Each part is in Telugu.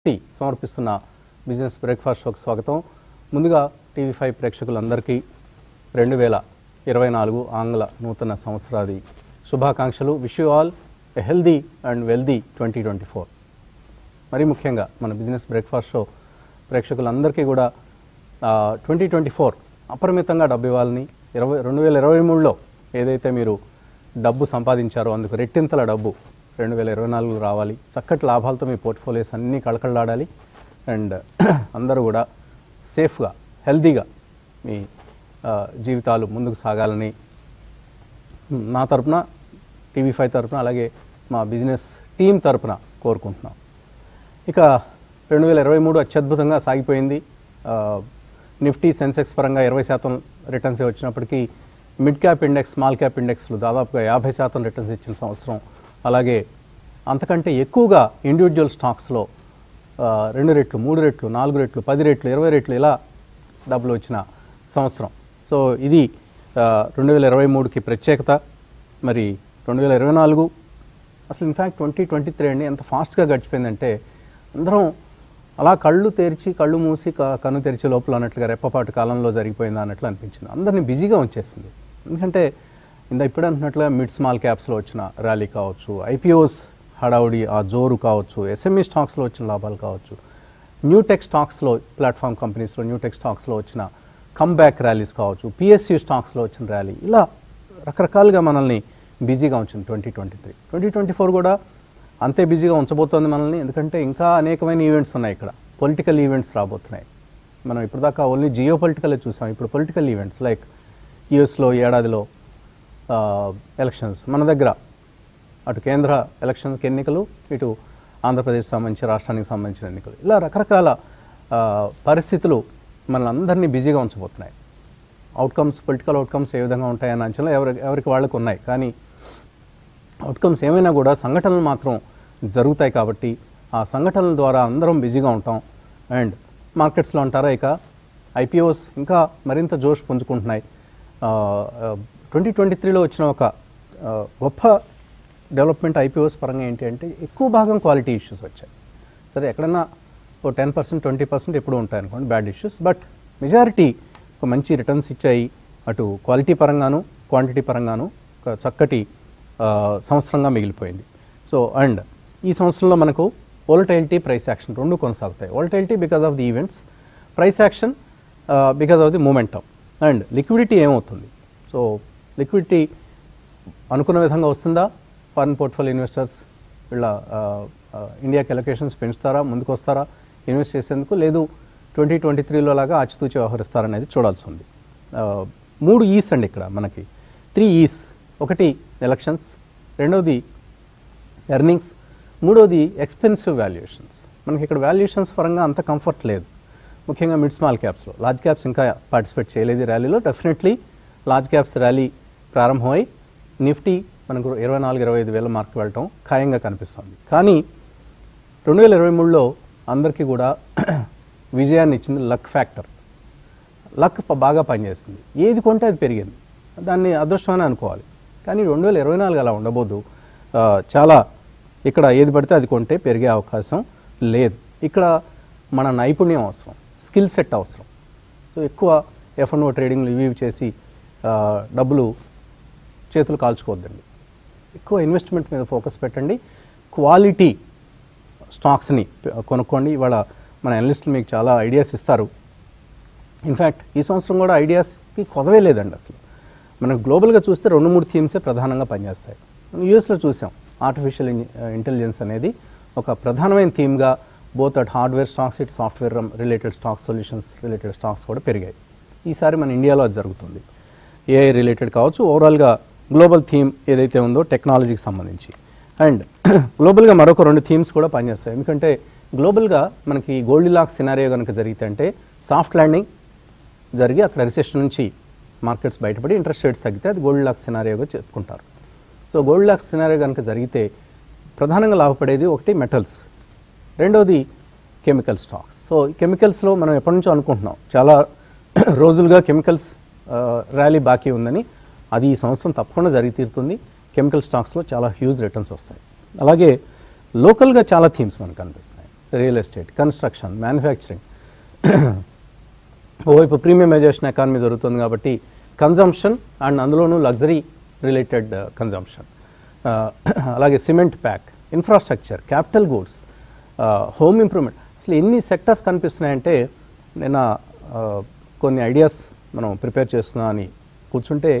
టీ సమర్పిస్తున్న బిజినెస్ బ్రేక్ఫాస్ట్ షోకి స్వాగతం ముందుగా టీవీ ఫైవ్ ప్రేక్షకులందరికీ రెండు వేల ఇరవై నాలుగు ఆంగ్ల నూతన సంవత్సరాది శుభాకాంక్షలు wish you all a healthy and wealthy twenty twenty four మరీ ముఖ్యంగా మన బిజినెస్ బ్రేక్ఫాస్ట్ షో ప్రేక్షకులందరికీ కూడా ట్వంటీ ట్వంటీ ఫోర్ అపరిమితంగా డబ్బు ఇవ్వాలని ఇరవై రెండు వేల ఇరవై మూడులో ఏదైతే మీరు డబ్బు సంపాదించారో అందుకు రెట్టింతల డబ్బు రెండు వేల ఇరవై నాలుగులో రావాలి చక్కటి లాభాలతో మీ పోర్ట్ఫోలియోస్ అన్నీ కళకళలాడాలి అండ్ అందరూ కూడా సేఫ్గా హెల్దీగా మీ ఆ, జీవితాలు ముందుకు సాగాలని నా తరపున టీవీ ఫైవ్ తరపున అలాగే మా బిజినెస్ టీం తరపున కోరుకుంటున్నాం ఇక రెండు వేల ఇరవై మూడు అత్యద్భుతంగా సాగిపోయింది ఆ, నిఫ్టీ సెన్సెక్స్ పరంగా ఇరవై శాతం రిటర్న్స్ వచ్చినప్పటికీ mid cap index small cap ఇండెక్స్లు దాదాపుగా యాభై శాతం రిటర్న్స్ ఇచ్చిన సంవత్సరం అలాగే అంతకంటే ఎక్కువగా ఇండివిజువల్ స్టాక్స్లో ఆ, రెండు రెట్లు మూడు రెట్లు నాలుగు రెట్లు పది రెట్లు ఇరవై రెట్లు ఇలా డబ్బులు వచ్చిన సంవత్సరం సో ఇది రెండు వేల ఇరవై మూడుకి ప్రత్యేకత మరి రెండు వేల ఇరవై నాలుగు అసలు ఇన్ఫ్యాక్ట్ ట్వంటీ ట్వంటీ త్రీ అండి ఎంత ఫాస్ట్గా గడిచిపోయిందంటే అందరం అలా కళ్ళు తెరిచి కళ్ళు మూసి క- కన్ను తెరిచి లోపల అన్నట్లుగా రెప్పపాటు కాలంలో జరిగిపోయిందా అన్నట్లు అనిపించింది అందరినీ బిజీగా ఉంచేసింది ఎందుకంటే ఇంత ఇప్పుడు అంటున్నట్లుగా మిడ్ స్మాల్ క్యాప్స్లో వచ్చిన ర్యాలీ కావచ్చు ఐపీఓస్ హడావుడి ఆ జోరు కావచ్చు ఎస్ఎంఈ స్టాక్స్లో వచ్చిన లాభాలు కావచ్చు న్యూ టెక్ స్టాక్స్లో ప్లాట్ఫామ్ కంపెనీస్లో న్యూ టెక్ స్టాక్స్లో వచ్చిన కమ్బ్యాక్ ర్యాలీస్ కావచ్చు పిఎస్యూ స్టాక్స్లో వచ్చిన ర్యాలీ ఇలా రకరకాలుగా మనల్ని బిజీగా ఉంచింది twenty twenty three twenty twenty four కూడా అంతే బిజీగా ఉంచబోతోంది మనల్ని ఎందుకంటే ఇంకా అనేకమైన ఈవెంట్స్ ఉన్నాయి ఇక్కడ పొలిటికల్ ఈవెంట్స్ రాబోతున్నాయి మనం ఇప్పటిదాకా ఓన్లీ జియో పొలిటికలే చూసాం ఇప్పుడు పొలిటికల్ ఈవెంట్స్ లైక్ యుఎస్లో ఏడాదిలో ఎలక్షన్స్ మన దగ్గర అటు కేంద్ర ఎలక్షన్కి ఎన్నికలు ఇటు ఆంధ్రప్రదేశ్ సంబంధించి రాష్ట్రానికి సంబంధించిన ఎన్నికలు ఇలా రకరకాల ఆ, పరిస్థితులు మనల్ని అందరినీ బిజీగా ఉంచబోతున్నాయి అవుట్కమ్స్ పొలిటికల్ అవుట్కమ్స్ ఏ విధంగా ఉంటాయన్న అంచనా ఎవరి ఎవరికి వాళ్ళకు ఉన్నాయి కానీ అవుట్కమ్స్ ఏమైనా కూడా సంఘటనలు మాత్రం జరుగుతాయి కాబట్టి ఆ సంఘటనల ద్వారా అందరం బిజీగా ఉంటాం అండ్ మార్కెట్స్లో అంటారా ఇక ఐపీఓస్ ఇంకా మరింత జోష్ పుంజుకుంటున్నాయి ట్వంటీ ట్వంటీ త్రీలో వచ్చిన ఒక ఆ, గొప్ప డెవలప్మెంట్ ఐపీఓస్ పరంగా ఏంటి అంటే ఎక్కువ భాగం క్వాలిటీ ఇష్యూస్ వచ్చాయి సరే ఎక్కడన్నా ఓ టెన్ పర్సెంట్ ట్వంటీ పర్సెంట్ ఎప్పుడు ఉంటాయి అనుకోండి బ్యాడ్ ఇష్యూస్ బట్ మెజారిటీ ఒక మంచి రిటర్న్స్ ఇచ్చాయి అటు క్వాలిటీ పరంగాను క్వాంటిటీ పరంగాను ఒక చక్కటి ఆ, సంవత్సరంగా మిగిలిపోయింది సో అండ్ ఈ సంవత్సరంలో మనకు వోలటైలిటీ ప్రైస్ యాక్షన్ రెండు కొనసాగుతాయి volatility because of the events price action because of the momentum and liquidity ఏమవుతుంది సో లిక్విడిటీ అనుకున్న విధంగా వస్తుందా ఫారిన్ పోర్ట్ఫోలియో ఇన్వెస్టర్స్ వీళ్ళ ఆ, ఆ, ఇండియాకి ఎలొకేషన్స్ పెంచుతారా ముందుకు వస్తారా ఇన్వెస్ట్ చేసేందుకు లేదు ట్వంటీ ట్వంటీ త్రీలో లాగా ఆచితూచి వ్యవహరిస్తారనేది చూడాల్సి ఉంది ఆ, మూడు ఈస్ అండి ఇక్కడ మనకి త్రీ ఈస్ ఒకటి ఎలక్షన్స్ రెండవది ఎర్నింగ్స్ మూడోది ఎక్స్పెన్సివ్ వాల్యుయేషన్స్ మనకి ఇక్కడ వాల్యుయేషన్స్ పరంగా అంత కంఫర్ట్ లేదు ముఖ్యంగా మిడ్ స్మాల్ క్యాప్స్లో లార్జ్ క్యాప్స్ ఇంకా పార్టిసిపేట్ చేయలేదు ఈ ర్యాలీలో డెఫినెట్లీ లార్జ్ క్యాప్స్ ర్యాలీ ప్రారంభమై నిఫ్టీ మనకు ఇరవై నాలుగు ఇరవై ఐదు వేల మార్క్ వెళ్ళటం ఖాయంగా కనిపిస్తుంది కానీ రెండు వేల ఇరవై మూడులో అందరికీ కూడా విజయాన్ని ఇచ్చింది లక్ ఫ్యాక్టర్ లక్ ప- బాగా పనిచేస్తుంది ఏది కొంటే అది పెరిగింది దాన్ని అదృష్టం అని అనుకోవాలి కానీ రెండు వేల ఇరవై నాలుగు అలా ఉండబోదు ఆ, చాలా ఇక్కడ ఏది పడితే అది కొంటే పెరిగే అవకాశం లేదు ఇక్కడ మన నైపుణ్యం అవసరం స్కిల్ సెట్ అవసరం సో ఎక్కువ ఎఫ్ అండ్ ఓ ట్రేడింగ్లు ఇవి ఇవి చేసి ఆ, డబ్బులు చేతులు కాల్చుకోవద్దండి ఎక్కువ ఇన్వెస్ట్మెంట్ మీద ఫోకస్ పెట్టండి క్వాలిటీ స్టాక్స్ని ప- కొనుక్కోండి ఇవాళ మన అనలిస్టులు మీకు చాలా ఐడియాస్ ఇస్తారు ఇన్ఫ్యాక్ట్ ఈ సంవత్సరం కూడా ఐడియాస్కి కొదవే లేదండి అసలు మనం గ్లోబల్గా చూస్తే రెండు మూడు థీమ్సే ప్రధానంగా పనిచేస్తాయి మనం యూఎస్లో చూసాం ఆర్టిఫిషియల్ ఇంటెలిజెన్స్ అనేది ఒక ప్రధానమైన థీమ్గా both at hardware stocks it software related stocks solutions related stocks కూడా పెరిగాయి ఈసారి మన ఇండియాలో అది జరుగుతుంది ఏఐ రిలేటెడ్ కావచ్చు ఓవరాల్గా గ్లోబల్ థీమ్ ఏదైతే ఉందో టెక్నాలజీకి సంబంధించి అండ్ గ్లోబల్గా మరొక రెండు థీమ్స్ కూడా పనిచేస్తాయి ఎందుకంటే గ్లోబల్గా మనకి గోల్డ్ లాక్ సినారియో కనుక జరిగితే అంటే సాఫ్ట్ ల్యాండింగ్ జరిగి అక్కడ రిసెషన్ నుంచి మార్కెట్స్ బయటపడి ఇంట్రెస్ట్ రేట్స్ తగ్గితే అది గోల్డ్ లాక్స్ సినారియోగా చెప్పుకుంటారు సో గోల్డ్ లాక్స్ సినారియో కనుక జరిగితే ప్రధానంగా లాభపడేది ఒకటి మెటల్స్ రెండవది కెమికల్ స్టాక్స్ సో ఈ కెమికల్స్లో మనం ఎప్పటి నుంచో అనుకుంటున్నాం చాలా రోజులుగా కెమికల్స్ ర్యాలీ బాకీ ఉందని అది ఈ సంవత్సరం తప్పకుండా జరిగి తీరుతుంది కెమికల్ స్టాక్స్లో చాలా హ్యూజ్ రిటర్న్స్ వస్తాయి అలాగే లోకల్గా చాలా థీమ్స్ మనకు కనిపిస్తున్నాయి రియల్ ఎస్టేట్ కన్స్ట్రక్షన్ మ్యానుఫ్యాక్చరింగ్ ఓవైపు ప్రీమియమైజేషన్ ఎకానమీ జరుగుతుంది కాబట్టి కన్జంప్షన్ అండ్ అందులోనూ లగ్జరీ రిలేటెడ్ కన్జంప్షన్ అలాగే cement pack infrastructure capital goods home improvement అసలు ఎన్ని సెక్టర్స్ కనిపిస్తున్నాయంటే నిన్న ఆ, కొన్ని ఐడియాస్ మనం ప్రిపేర్ చేస్తున్నా అని కూర్చుంటే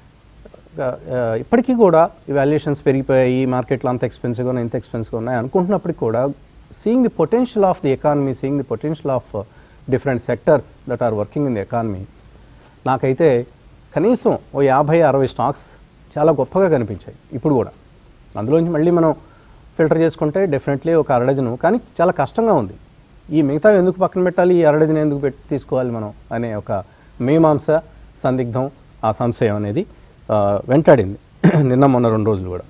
ఆ, ఇప్పటికీ కూడా ఈ వాల్యుయేషన్స్ పెరిగిపోయాయి మార్కెట్లో అంత ఎక్స్పెన్సివ్గా ఉన్నాయి ఇంత ఎక్స్పెన్సివ్గా ఉన్నాయి అనుకుంటున్నప్పటికీ కూడా seeing the potential of the economy seeing the potential of different sectors that are working in the economy నాకైతే కనీసం ఓ యాభై అరవై స్టాక్స్ చాలా గొప్పగా కనిపించాయి ఇప్పుడు కూడా అందులోంచి మళ్ళీ మనం ఫిల్టర్ చేసుకుంటే డెఫినెట్లీ ఒక అరడజను కానీ చాలా కష్టంగా ఉంది ఈ మిగతా ఎందుకు పక్కన పెట్టాలి ఈ అరడజను ఎందుకు పెట్టి తీసుకోవాలి మనం అనే ఒక మీమాంస సందిగ్ధం ఆ సంశయం అనేది ఆ, వెంటాడింది నిన్న మొన్న రెండు రోజులు కూడా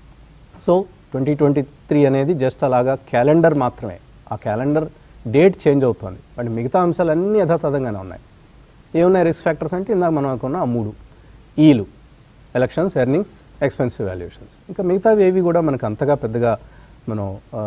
సో ట్వంటీ ట్వంటీ త్రీ అనేది జస్ట్ అలాగా క్యాలెండర్ మాత్రమే ఆ క్యాలెండర్ డేట్ చేంజ్ అవుతుంది బట్ మిగతా అంశాలు అన్నీ యథాతథంగానే ఉన్నాయి ఏమున్నాయి రిస్క్ ఫ్యాక్టర్స్ అంటే ఇందాక మనం అనుకున్న ఆ మూడు ఈలు ఎలక్షన్స్ ఎర్నింగ్స్ ఎక్స్పెన్సివ్ వాల్యుయేషన్స్ ఇంకా మిగతావి ఏవి కూడా మనకు అంతగా పెద్దగా మనం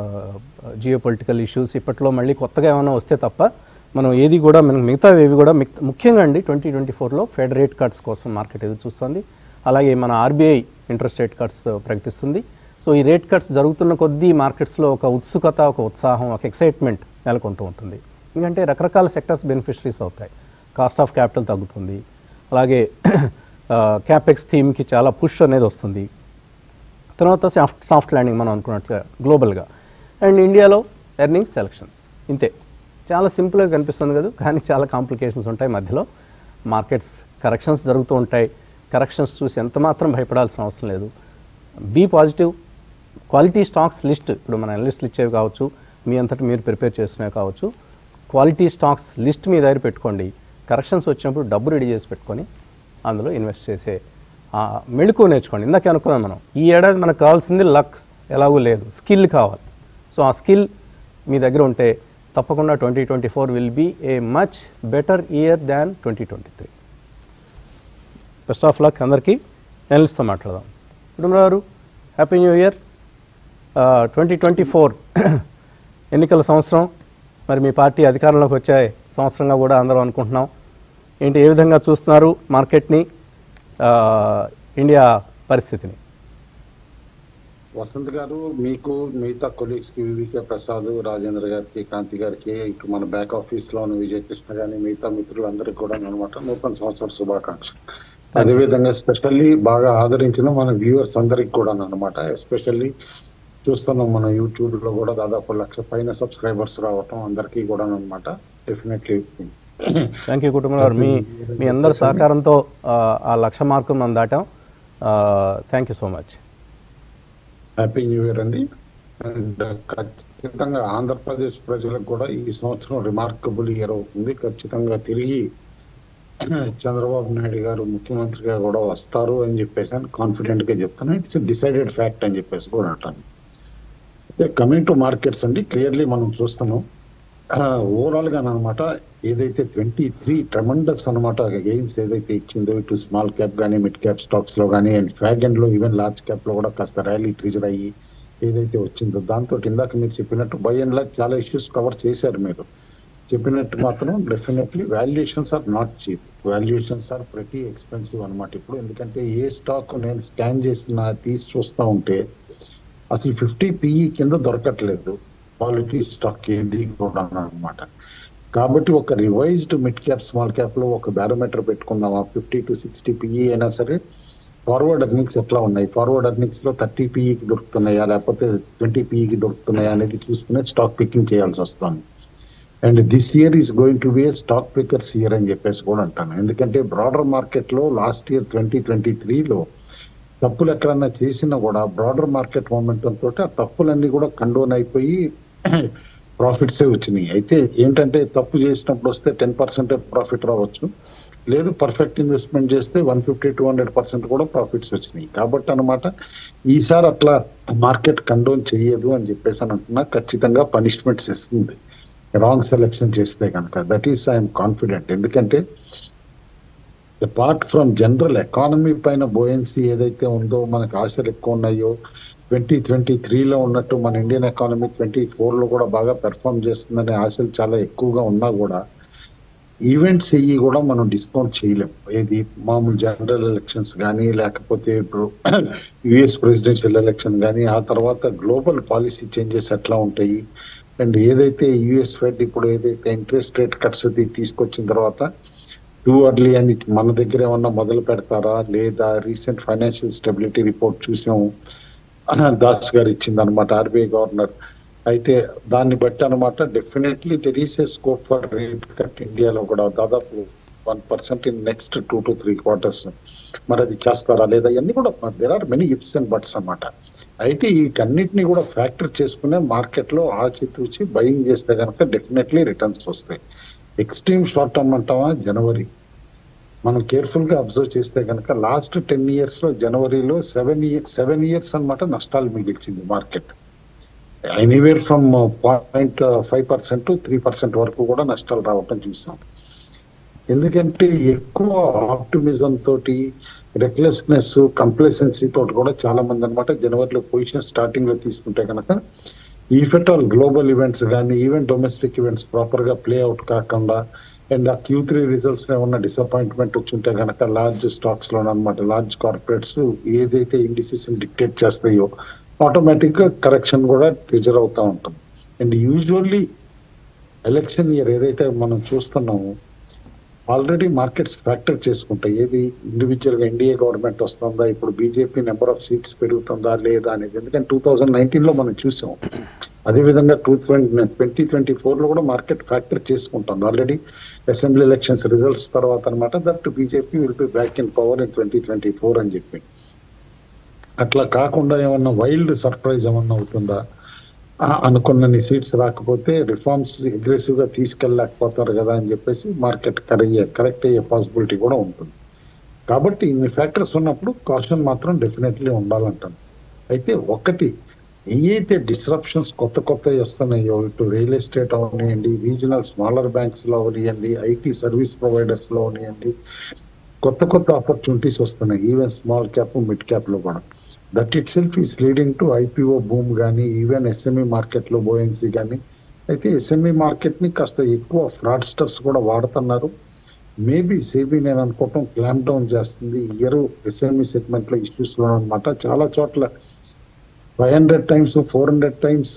జియో పొలిటికల్ ఇష్యూస్ ఇప్పట్లో మళ్ళీ కొత్తగా ఏమైనా వస్తే తప్ప మనం ఏది కూడా మనకు మిగతావి ఏవి కూడా మిగతా ముఖ్యంగా అండి ట్వంటీ ట్వంటీ ఫోర్లో ఫెడ్ రేట్ కట్స్ కోసం మార్కెట్ ఎదురు చూస్తుంది అలాగే మన ఆర్బీఐ ఇంట్రెస్ట్ రేట్ కట్స్ ప్రకటిస్తుంది సో ఈ రేట్ కట్స్ జరుగుతున్న కొద్దీ మార్కెట్స్లో ఒక ఉత్సుకత ఒక ఉత్సాహం ఒక ఎక్సైట్మెంట్ నెలకొంటూ ఉంటుంది ఎందుకంటే రకరకాల సెక్టర్స్ బెనిఫిషరీస్ అవుతాయి కాస్ట్ ఆఫ్ క్యాపిటల్ తగ్గుతుంది అలాగే క్యాపెక్స్ థీమ్కి చాలా పుష్ అనేది వస్తుంది తర్వాత సాఫ్ట్ సాఫ్ట్ ల్యాండింగ్ మనం అనుకున్నట్లుగా గ్లోబల్గా అండ్ ఇండియాలో ఎర్నింగ్స్ సెలక్షన్స్ ఇంతే చాలా సింపుల్గా కనిపిస్తుంది కదా కానీ చాలా కాంప్లికేషన్స్ ఉంటాయి మధ్యలో మార్కెట్స్ కరెక్షన్స్ జరుగుతూ ఉంటాయి కరెక్షన్స్ చూసి ఎంత మాత్రం భయపడాల్సిన అవసరం లేదు be positive quality stocks list ఇప్పుడు మన లిస్టులు ఇచ్చేవి కావచ్చు మీ అంతటి మీరు ప్రిపేర్ చేసినవి కావచ్చు క్వాలిటీ స్టాక్స్ లిస్ట్ మీ దగ్గర పెట్టుకోండి కరెక్షన్స్ వచ్చినప్పుడు డబ్బు రెడీ చేసి పెట్టుకొని అందులో ఇన్వెస్ట్ చేసే ఆ మెళుకు నేర్చుకోండి ఇందాకే అనుకున్నాం మనం ఈ ఏడాది మనకు కావాల్సింది లక్ ఎలాగూ లేదు స్కిల్ కావాలి సో ఆ స్కిల్ మీ దగ్గర ఉంటే తప్పకుండా twenty twenty four will be a much better year than twenty twenty three best of luck అందరికీ ఎనలిస్ట్తో మాట్లాడదాం కుటుంబరావు గారు happy new year twenty twenty four ఎన్నికల సంవత్సరం మరి మీ పార్టీ అధికారంలోకి వచ్చే సంవత్సరంగా కూడా అందరం అనుకుంటున్నాం ఏంటి ఏ విధంగా చూస్తున్నారు మార్కెట్ని ఆ, ఇండియా పరిస్థితిని వసంత్ గారు మీకు మిగతా కొలీగ్స్ కి వివికే ప్రసాద్ రాజేంద్ర గారికి కాంతి గారికి ఇటు మన బ్యాక్ ఆఫీస్ లో ఉన్న విజయ కృష్ణ గాని మిగతా మిత్రులందరికీ కూడా అనమాట నూతన సంవత్సర శుభాకాంక్షలు అదేవిధంగా స్పెషల్లీ బాగా ఆదరించిన మన వ్యూవర్స్ అందరికి కూడా అనమాట ఎస్పెషల్లీ చూస్తున్నాం మన యూట్యూబ్ లో కూడా దాదాపు లక్ష పైన సబ్స్క్రైబర్స్ రావటం అందరికీ కూడా అనమాట డెఫినెట్లీ థ్యాంక్ యూ కుటుంబరావు గారు మీ మీ అందరి సహకారంతో ఆ, ఆ లక్ష మార్కు మనం దాటాం thank you so much happy new year అండి అండ్ ఖచ్చితంగా ఆంధ్రప్రదేశ్ ప్రజలకు కూడా ఈ సంవత్సరం రిమార్కబుల్ ఇయర్ అవుతుంది ఖచ్చితంగా తిరిగి చంద్రబాబు నాయుడు గారు ముఖ్యమంత్రిగా కూడా వస్తారు అని చెప్పేసి అని కాన్ఫిడెంట్ గా చెప్తాను ఇట్స్ డిసైడెడ్ ఫ్యాక్ట్ అని చెప్పేసి కూడా అంటాను అయితే కమింగ్ టు మార్కెట్స్ అండి క్లియర్లీ మనం చూస్తున్నాం ఓవరాల్ గా అనమాట ఏదైతే ట్వంటీ త్రీ ట్రమండస్ అనమాట గెయిన్స్ ఏదైతే ఇచ్చిందో ఇటు స్మాల్ క్యాప్ కానీ మిడ్ క్యాప్ స్టాక్స్ లో కానీ అండ్ ఫ్యాగన్ లో ఈవెన్ లార్జ్ క్యాప్ లో కూడా కాస్త ర్యాలీ ట్రిజర్ అయ్యి ఏదైతే వచ్చిందో దాంతో ఇందాక మీరు చెప్పినట్టు బై అండ్ లాగ్ చాలా ఇష్యూస్ కవర్ చేశారు మీరు చెప్పినట్టు మాత్రం definitely valuations are not cheap valuations are pretty expensive అనమాట ఇప్పుడు ఎందుకంటే ఏ స్టాక్ నేను స్కాన్ చేసిన తీసి చూస్తా ఉంటే అసలు ఫిఫ్టీ పిఈ కింద దొరకట్లేదు క్వాలిటీ స్టాక్ ఏది కూడా అన్నమాట కాబట్టి ఒక revised mid cap small cap లో ఒక బ్యారోమీటర్ పెట్టుకుందామా ఫిఫ్టీ టు సిక్స్టీ పిఈ అయినా సరే ఫార్వర్డ్ ఎర్నింగ్స్ ఎట్లా ఉన్నాయి ఫార్వర్డ్ ఎర్నింగ్స్ లో థర్టీ పిఈకి దొరుకుతున్నాయా లేకపోతే ట్వంటీ పిఈకి దొరుకుతున్నాయా అనేది చూసుకునే స్టాక్ పికింగ్ చేయాల్సి వస్తుంది and this year is going to be a stock pickers year అని చెప్పేసి కూడా అంటాను ఎందుకంటే బ్రాడర్ మార్కెట్ లో లాస్ట్ ఇయర్ ట్వంటీ ట్వంటీ త్రీలో తప్పులు ఎక్కడన్నా చేసినా కూడా బ్రాడర్ మార్కెట్ మూమెంటం తోటి ఆ తప్పులన్నీ కూడా కండోన్ అయిపోయి ప్రాఫిట్స్ వచ్చినాయి అయితే ఏంటంటే తప్పు చేసినప్పుడు వస్తే టెన్ పర్సెంట్ ప్రాఫిట్ రావచ్చు లేదు పర్ఫెక్ట్ ఇన్వెస్ట్మెంట్ చేస్తే one fifty two hundred percent కూడా ప్రాఫిట్స్ వచ్చినాయి కాబట్టి అనమాట ఈసారి అట్లా మార్కెట్ కండోన్ చేయదు అని చెప్పేసి అని అంటున్నా ఖచ్చితంగా పనిష్మెంట్స్ ఇస్తుంది రాంగ్ సెలెక్షన్ చేస్తే కనుక దట్ ఈస్ ఐఎమ్ కాన్ఫిడెంట్ ఎందుకంటే అపార్ట్ ఫ్రమ్ జనరల్ ఎకానమీ పైన బోయన్సీ ఏదైతే ఉందో మనకు ఆశలు ఎక్కువ ఉన్నాయో ట్వంటీ ట్వంటీ త్రీలో ఉన్నట్టు మన ఇండియన్ ఎకానమీ ట్వంటీ ఫోర్లో కూడా బాగా పెర్ఫామ్ చేస్తుందనే ఆశలు చాలా ఎక్కువగా ఉన్నా కూడా ఈవెంట్స్ అయ్యి కూడా మనం డిస్కౌంట్ చేయలేం ఏది మామూలు జనరల్ ఎలక్షన్స్ కానీ లేకపోతే ఇప్పుడు యుఎస్ ప్రెసిడెన్షియల్ ఎలక్షన్ కానీ ఆ తర్వాత గ్లోబల్ పాలసీ చేంజెస్ ఎట్లా ఉంటాయి అండ్ ఏదైతే యుఎస్ ఫెడ్ ఇప్పుడు ఏదైతే ఇంట్రెస్ట్ రేట్ కట్స్ అది తీసుకొచ్చిన తర్వాత టూ అర్లీ అని మన దగ్గర ఏమన్నా మొదలు పెడతారా లేదా రీసెంట్ ఫైనాన్షియల్ స్టెబిలిటీ రిపోర్ట్ చూసాం దాస్ గారు ఇచ్చింది అనమాట ఆర్బీఐ గవర్నర్ అయితే దాన్ని బట్టి అనమాట definitely there is a scope for rate cut ఇండియాలో కూడా దాదాపు one percent in next two to three quarters మరి అది చేస్తారా లేదా ఇవన్నీ కూడా there are many ifs and buts అన్నమాట అయితే వీటన్నిటిని కూడా ఫ్యాక్టర్ చేసుకునే మార్కెట్ లో ఆచితూచి బయింగ్ చేస్తే కనుక డెఫినెట్లీ రిటర్న్స్ వస్తాయి ఎక్స్ట్రీమ్ షార్ట్ టర్మ్ అంటామా జనవరి మనం కేర్ఫుల్ గా అబ్జర్వ్ చేస్తే కనుక లాస్ట్ టెన్ ఇయర్స్ లో జనవరిలో సెవెన్ ఇయర్ సెవెన్ ఇయర్స్ అన్నమాట నష్టాలు మిగిల్చింది market anywhere from point five percent to three percent వరకు కూడా నష్టాలు రావటం చూసాం ఎందుకంటే ఎక్కువ ఆప్టిమిజం తోటి రెక్లెస్నెస్ కంప్లసెన్సీ తోటి కూడా చాలా మంది అనమాట జనవరిలో పొజిషన్ స్టార్టింగ్ లో తీసుకుంటే కనుక ఈఫెట్ ఆల్ గ్లోబల్ ఈవెంట్స్ కానీ ఈవెన్ డొమెస్టిక్ ఈవెంట్స్ ప్రాపర్ గా ప్లే అవుట్ కాకుండా అండ్ ఆ క్యూ త్రీ రిజల్ట్స్ ఏమన్నా డిసప్పాయింట్మెంట్ వచ్చుంటే కనుక లార్జ్ స్టాక్స్ లో అనమాట లార్జ్ కార్పొరేట్స్ ఏదైతే ఇండిసెస్ డిక్టేట్ చేస్తాయో ఆటోమేటిక్ గా కరెక్షన్ కూడా ట్రిజర్ అవుతా ఉంటుంది అండ్ యూజువల్లీ ఎలక్షన్ ఇయర్ ఏదైతే మనం చూస్తున్నామో ఆల్రెడీ మార్కెట్స్ ఫ్యాక్టర్ చేసుకుంటాయి ఏది ఇండివిజువల్ గా ఎన్డీఏ గవర్నమెంట్ వస్తుందా ఇప్పుడు బీజేపీ నెంబర్ ఆఫ్ సీట్స్ పెరుగుతుందా లేదా అనేది ఎందుకంటే టూ థౌజండ్ నైన్టీన్ లో మనం చూసాం అదేవిధంగా two twenty twenty twenty four లో కూడా మార్కెట్ ఫ్యాక్టర్ చేసుకుంటుంది ఆల్రెడీ అసెంబ్లీ ఎలక్షన్స్ రిజల్ట్స్ తర్వాత అనమాట that BJP will be back in power in twenty twenty four అని చెప్పి అట్లా కాకుండా ఏమన్నా వైల్డ్ సర్ప్రైజ్ ఏమన్నా అవుతుందా ఆ, అనుకున్నన్ని సీట్స్ రాకపోతే రిఫార్మ్స్ అగ్రెసివ్ గా తీసుకెళ్ళలేకపోతారు కదా అని చెప్పేసి మార్కెట్ కరెక్ట్ కరెక్ట్ అయ్యే పాసిబిలిటీ కూడా ఉంటుంది కాబట్టి ఇన్ని ఫ్యాక్టర్స్ ఉన్నప్పుడు కాషన్ మాత్రం డెఫినెట్లీ ఉండాలంటాను అయితే ఒకటి ఏవైతే డిస్రప్షన్స్ కొత్త కొత్త వస్తున్నాయో ఇటు రియల్ ఎస్టేట్ అవనియండి రీజనల్ స్మాలర్ బ్యాంక్స్ లో అవనియండి ఐటీ సర్వీస్ ప్రొవైడర్స్ లో అవనియండి కొత్త కొత్త ఆపర్చునిటీస్ వస్తున్నాయి even small cap mid cap లో కూడా that itself is leading to IPO boom కానీ ఈవెన్ ఎస్ఎంఈ మార్కెట్ లో బోయన్సీ కానీ అయితే ఎస్ఎంఈ మార్కెట్ ని కాస్త ఎక్కువ ఫ్రాడ్స్టర్స్ కూడా వాడుతున్నారు మేబీ సేబీ నేను అనుకోవటం క్లాంప్ డౌన్ చేస్తుంది ఇయర్ ఎస్ఎంఈ సెగ్మెంట్ లో ఇష్యూస్ లో అనమాట చాలా చోట్ల five hundred times four hundred times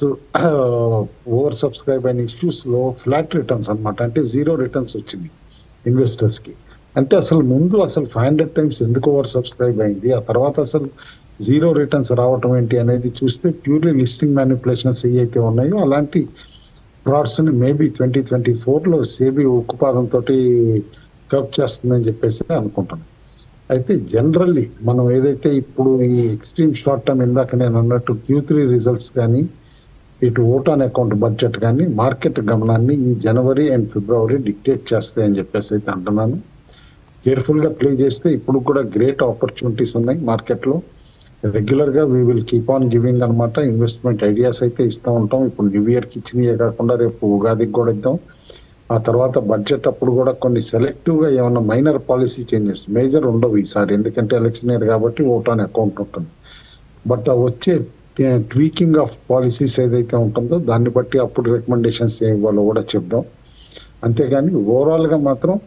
over subscribe అయిన ఇష్యూస్ లో ఫ్లాట్ రిటర్న్స్ అన్నమాట అంటే జీరో రిటర్న్స్ వచ్చింది ఇన్వెస్టర్స్ కి అంటే అసలు ముందు అసలు ఫైవ్ హండ్రెడ్ టైమ్స్ ఎందుకు ఓవర్ సబ్స్క్రైబ్ అయింది ఆ తర్వాత అసలు జీరో రిటర్న్స్ రావటం ఏంటి అనేది చూస్తే ప్యూర్లీ లిస్టింగ్ మ్యానిపులేషన్స్ ఏవైతే ఉన్నాయో అలాంటి ఫ్రాడ్స్ ని మేబీ ట్వంటీ ట్వంటీ ఫోర్ లో సేబీ ఉక్కుపాదం తోటి కప్ చేస్తుందని చెప్పేసి అనుకుంటున్నాను అయితే జనరల్లీ మనం ఏదైతే ఇప్పుడు ఈ ఎక్స్ట్రీమ్ షార్ట్ టర్మ్ ఇందాక నేను అన్నట్టు క్యూ త్రీ రిజల్ట్స్ కానీ ఇటు ఓటాన్ అకౌంట్ బడ్జెట్ కానీ మార్కెట్ గమనాన్ని ఈ జనవరి అండ్ ఫిబ్రవరి డిక్టేట్ చేస్తాయని చెప్పేసి అయితే అంటున్నాను కేర్ఫుల్ గా ప్లే చేస్తే ఇప్పుడు కూడా గ్రేట్ ఆపర్చునిటీస్ ఉన్నాయి మార్కెట్ లో రెగ్యులర్ గా we will keep on giving అనమాట ఇన్వెస్ట్మెంట్ ఐడియాస్ అయితే ఇస్తూ ఉంటాం ఇప్పుడు న్యూ ఇయర్ కి ఇచ్చినవే కాకుండా రేపు ఉగాదికి కూడా ఇద్దాం ఆ తర్వాత బడ్జెట్ అప్పుడు కూడా కొన్ని సెలెక్టివ్ గా ఏమైనా మైనర్ పాలసీ చేంజెస్ మేజర్ ఉండవు ఈసారి ఎందుకంటే ఎలక్షన్ ఇయర్ కాబట్టి ఓట్ ఆన్ అకౌంట్ ఉంటుంది బట్ ఆ వచ్చే ట్వీకింగ్ ఆఫ్ పాలసీస్ ఏదైతే ఉంటుందో దాన్ని బట్టి అప్పుడు రికమెండేషన్స్ ఇవ్వాలో కూడా చెప్దాం అంతేగాని ఓవరాల్ గా మాత్రం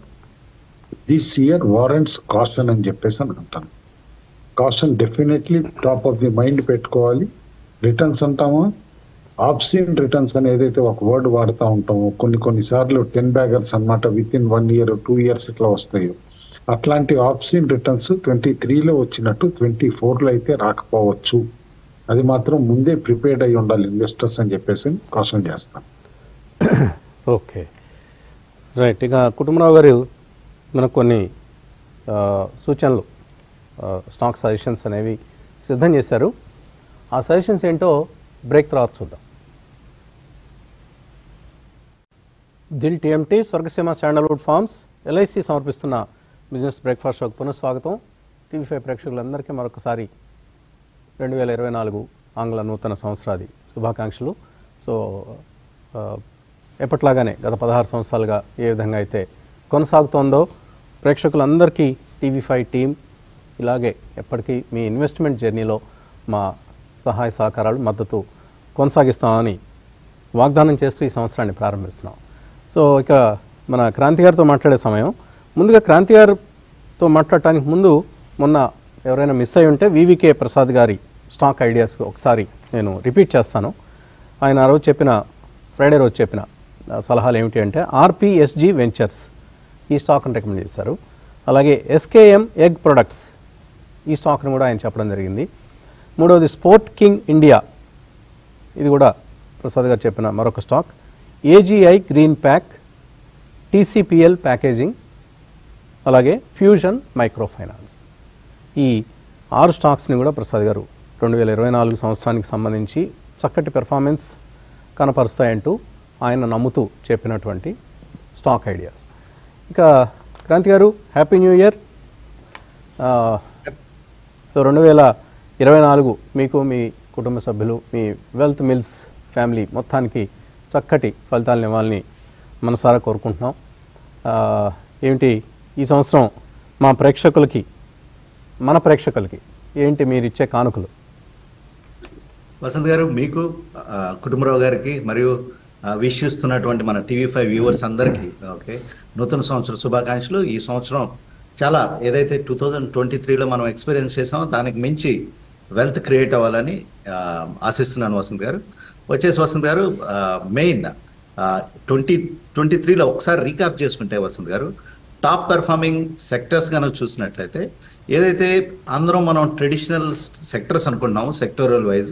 దిస్ ఇయర్ వారెంట్స్ కాషన్ అని చెప్పేసి అని అంటాను caution definitely top of the mind పెట్టుకోవాలి రిటర్న్స్ అంటామా ఆప్సిన్ రిటర్న్స్ అని ఏదైతే ఒక వర్డ్ వాడుతూ ఉంటామో కొన్ని కొన్ని సార్లు టెన్ బ్యాగర్స్ అన్నమాట within one year two years ఇట్లా వస్తాయి అట్లాంటి ఆప్సిన్ రిటర్న్స్ ట్వంటీ త్రీలో వచ్చినట్టు ట్వంటీ ఫోర్లో అయితే రాకపోవచ్చు అది మాత్రం ముందే ప్రిపేర్డ్ అయి ఉండాలి ఇన్వెస్టర్స్ అని చెప్పేసి కాషన్ చేస్తాం ఓకే రైట్ ఇక కుటుంబరావు గారు మనకు కొన్ని ఆ, సూచనలు స్టాక్ సజెషన్స్ అనేవి సిద్ధం చేశారు ఆ సజెషన్స్ ఏంటో బ్రేక్ తర్వాత చూద్దాం Dil TMT Swargaseema sandalwood farms LIC సమర్పిస్తున్న బిజినెస్ బ్రేక్ఫాస్ట్ షోకి పునఃస్వాగతం టీవీ ఫైవ్ ప్రేక్షకులందరికీ మరొకసారి రెండు వేల ఇరవై నాలుగు ఆంగ్ల నూతన సంవత్సరాది శుభాకాంక్షలు సో ఆ, ఎప్పట్లాగానే గత పదహారు సంవత్సరాలుగా ఏ విధంగా అయితే కొనసాగుతోందో ప్రేక్షకులందరికీ టీవీ ఫైవ్ టీం ఇలాగే ఎప్పటికీ మీ ఇన్వెస్ట్మెంట్ జర్నీలో మా సహాయ సహకారాలు మద్దతు కొనసాగిస్తామని వాగ్దానం చేస్తూ ఈ సంవత్సరాన్ని ప్రారంభిస్తున్నాం సో ఇక మన క్రాంతి గారితో మాట్లాడే సమయం ముందుగా క్రాంతి గారితో మాట్లాడటానికి ముందు మొన్న ఎవరైనా మిస్ అయి ఉంటే వివికే ప్రసాద్ గారి స్టాక్ ఐడియాస్ ఒకసారి నేను రిపీట్ చేస్తాను ఆయన ఆ రోజు చెప్పిన ఫ్రైడే రోజు చెప్పిన ఆ, సలహాలు ఏమిటి అంటే ఆర్పిఎస్జి వెంచర్స్ ఈ స్టాక్ని రికమెండ్ చేశారు అలాగే ఎస్కేఎం ఎగ్ ప్రొడక్ట్స్ ఈ స్టాక్ని కూడా ఆయన చెప్పడం జరిగింది మూడవది స్పోర్ట్ కింగ్ ఇండియా ఇది కూడా ప్రసాద్ గారు చెప్పిన మరొక stock AGI green pack TCPL packaging అలాగే ఫ్యూజన్ మైక్రో ఫైనాన్స్ ఈ ఆరు స్టాక్స్ని కూడా ప్రసాద్ గారు రెండు వేల ఇరవై నాలుగు సంవత్సరానికి సంబంధించి చక్కటి పెర్ఫార్మెన్స్ కనపరుస్తాయంటూ ఆయన నమ్ముతూ చెప్పినటువంటి స్టాక్ ఐడియాస్ ఇక క్రాంతి గారు హ్యాపీ న్యూ ఇయర్ ఆ, సో రెండు వేల ఇరవై నాలుగు మీకు మీ కుటుంబ సభ్యులు మీ వెల్త్ మిల్స్ ఫ్యామిలీ మొత్తానికి చక్కటి ఫలితాలను ఇవ్వాలని మనసారా కోరుకుంటున్నాం ఆ, ఏమిటి ఈ సంవత్సరం మా ప్రేక్షకులకి మన ప్రేక్షకులకి ఏంటి మీరు ఇచ్చే కానుకలు వసంత్ గారు మీకు ఆ, కుటుంబరావు గారికి మరియు ఆ, విష్ చేస్తున్నటువంటి మన టీవీ ఫైవ్ వ్యూవర్స్ అందరికీ ఓకే నూతన సంవత్సర శుభాకాంక్షలు ఈ సంవత్సరం చాలా ఏదైతే టూ థౌజండ్ ట్వంటీ త్రీలో మనం ఎక్స్పీరియన్స్ చేసామో దానికి మించి వెల్త్ క్రియేట్ అవ్వాలని ఆ, ఆశిస్తున్నాను వసంత్ గారు వచ్చేసి వసంత్ గారు మెయిన్ ట్వంటీ ట్వంటీ త్రీలో ఒకసారి రీకాప్ చేసుకుంటే వసంత్ గారు టాప్ పెర్ఫార్మింగ్ సెక్టర్స్ కనుక చూసినట్లయితే ఏదైతే అందరం మనం ట్రెడిషనల్ సెక్టర్స్ అనుకుంటున్నాము సెక్టోరల్ వైజ్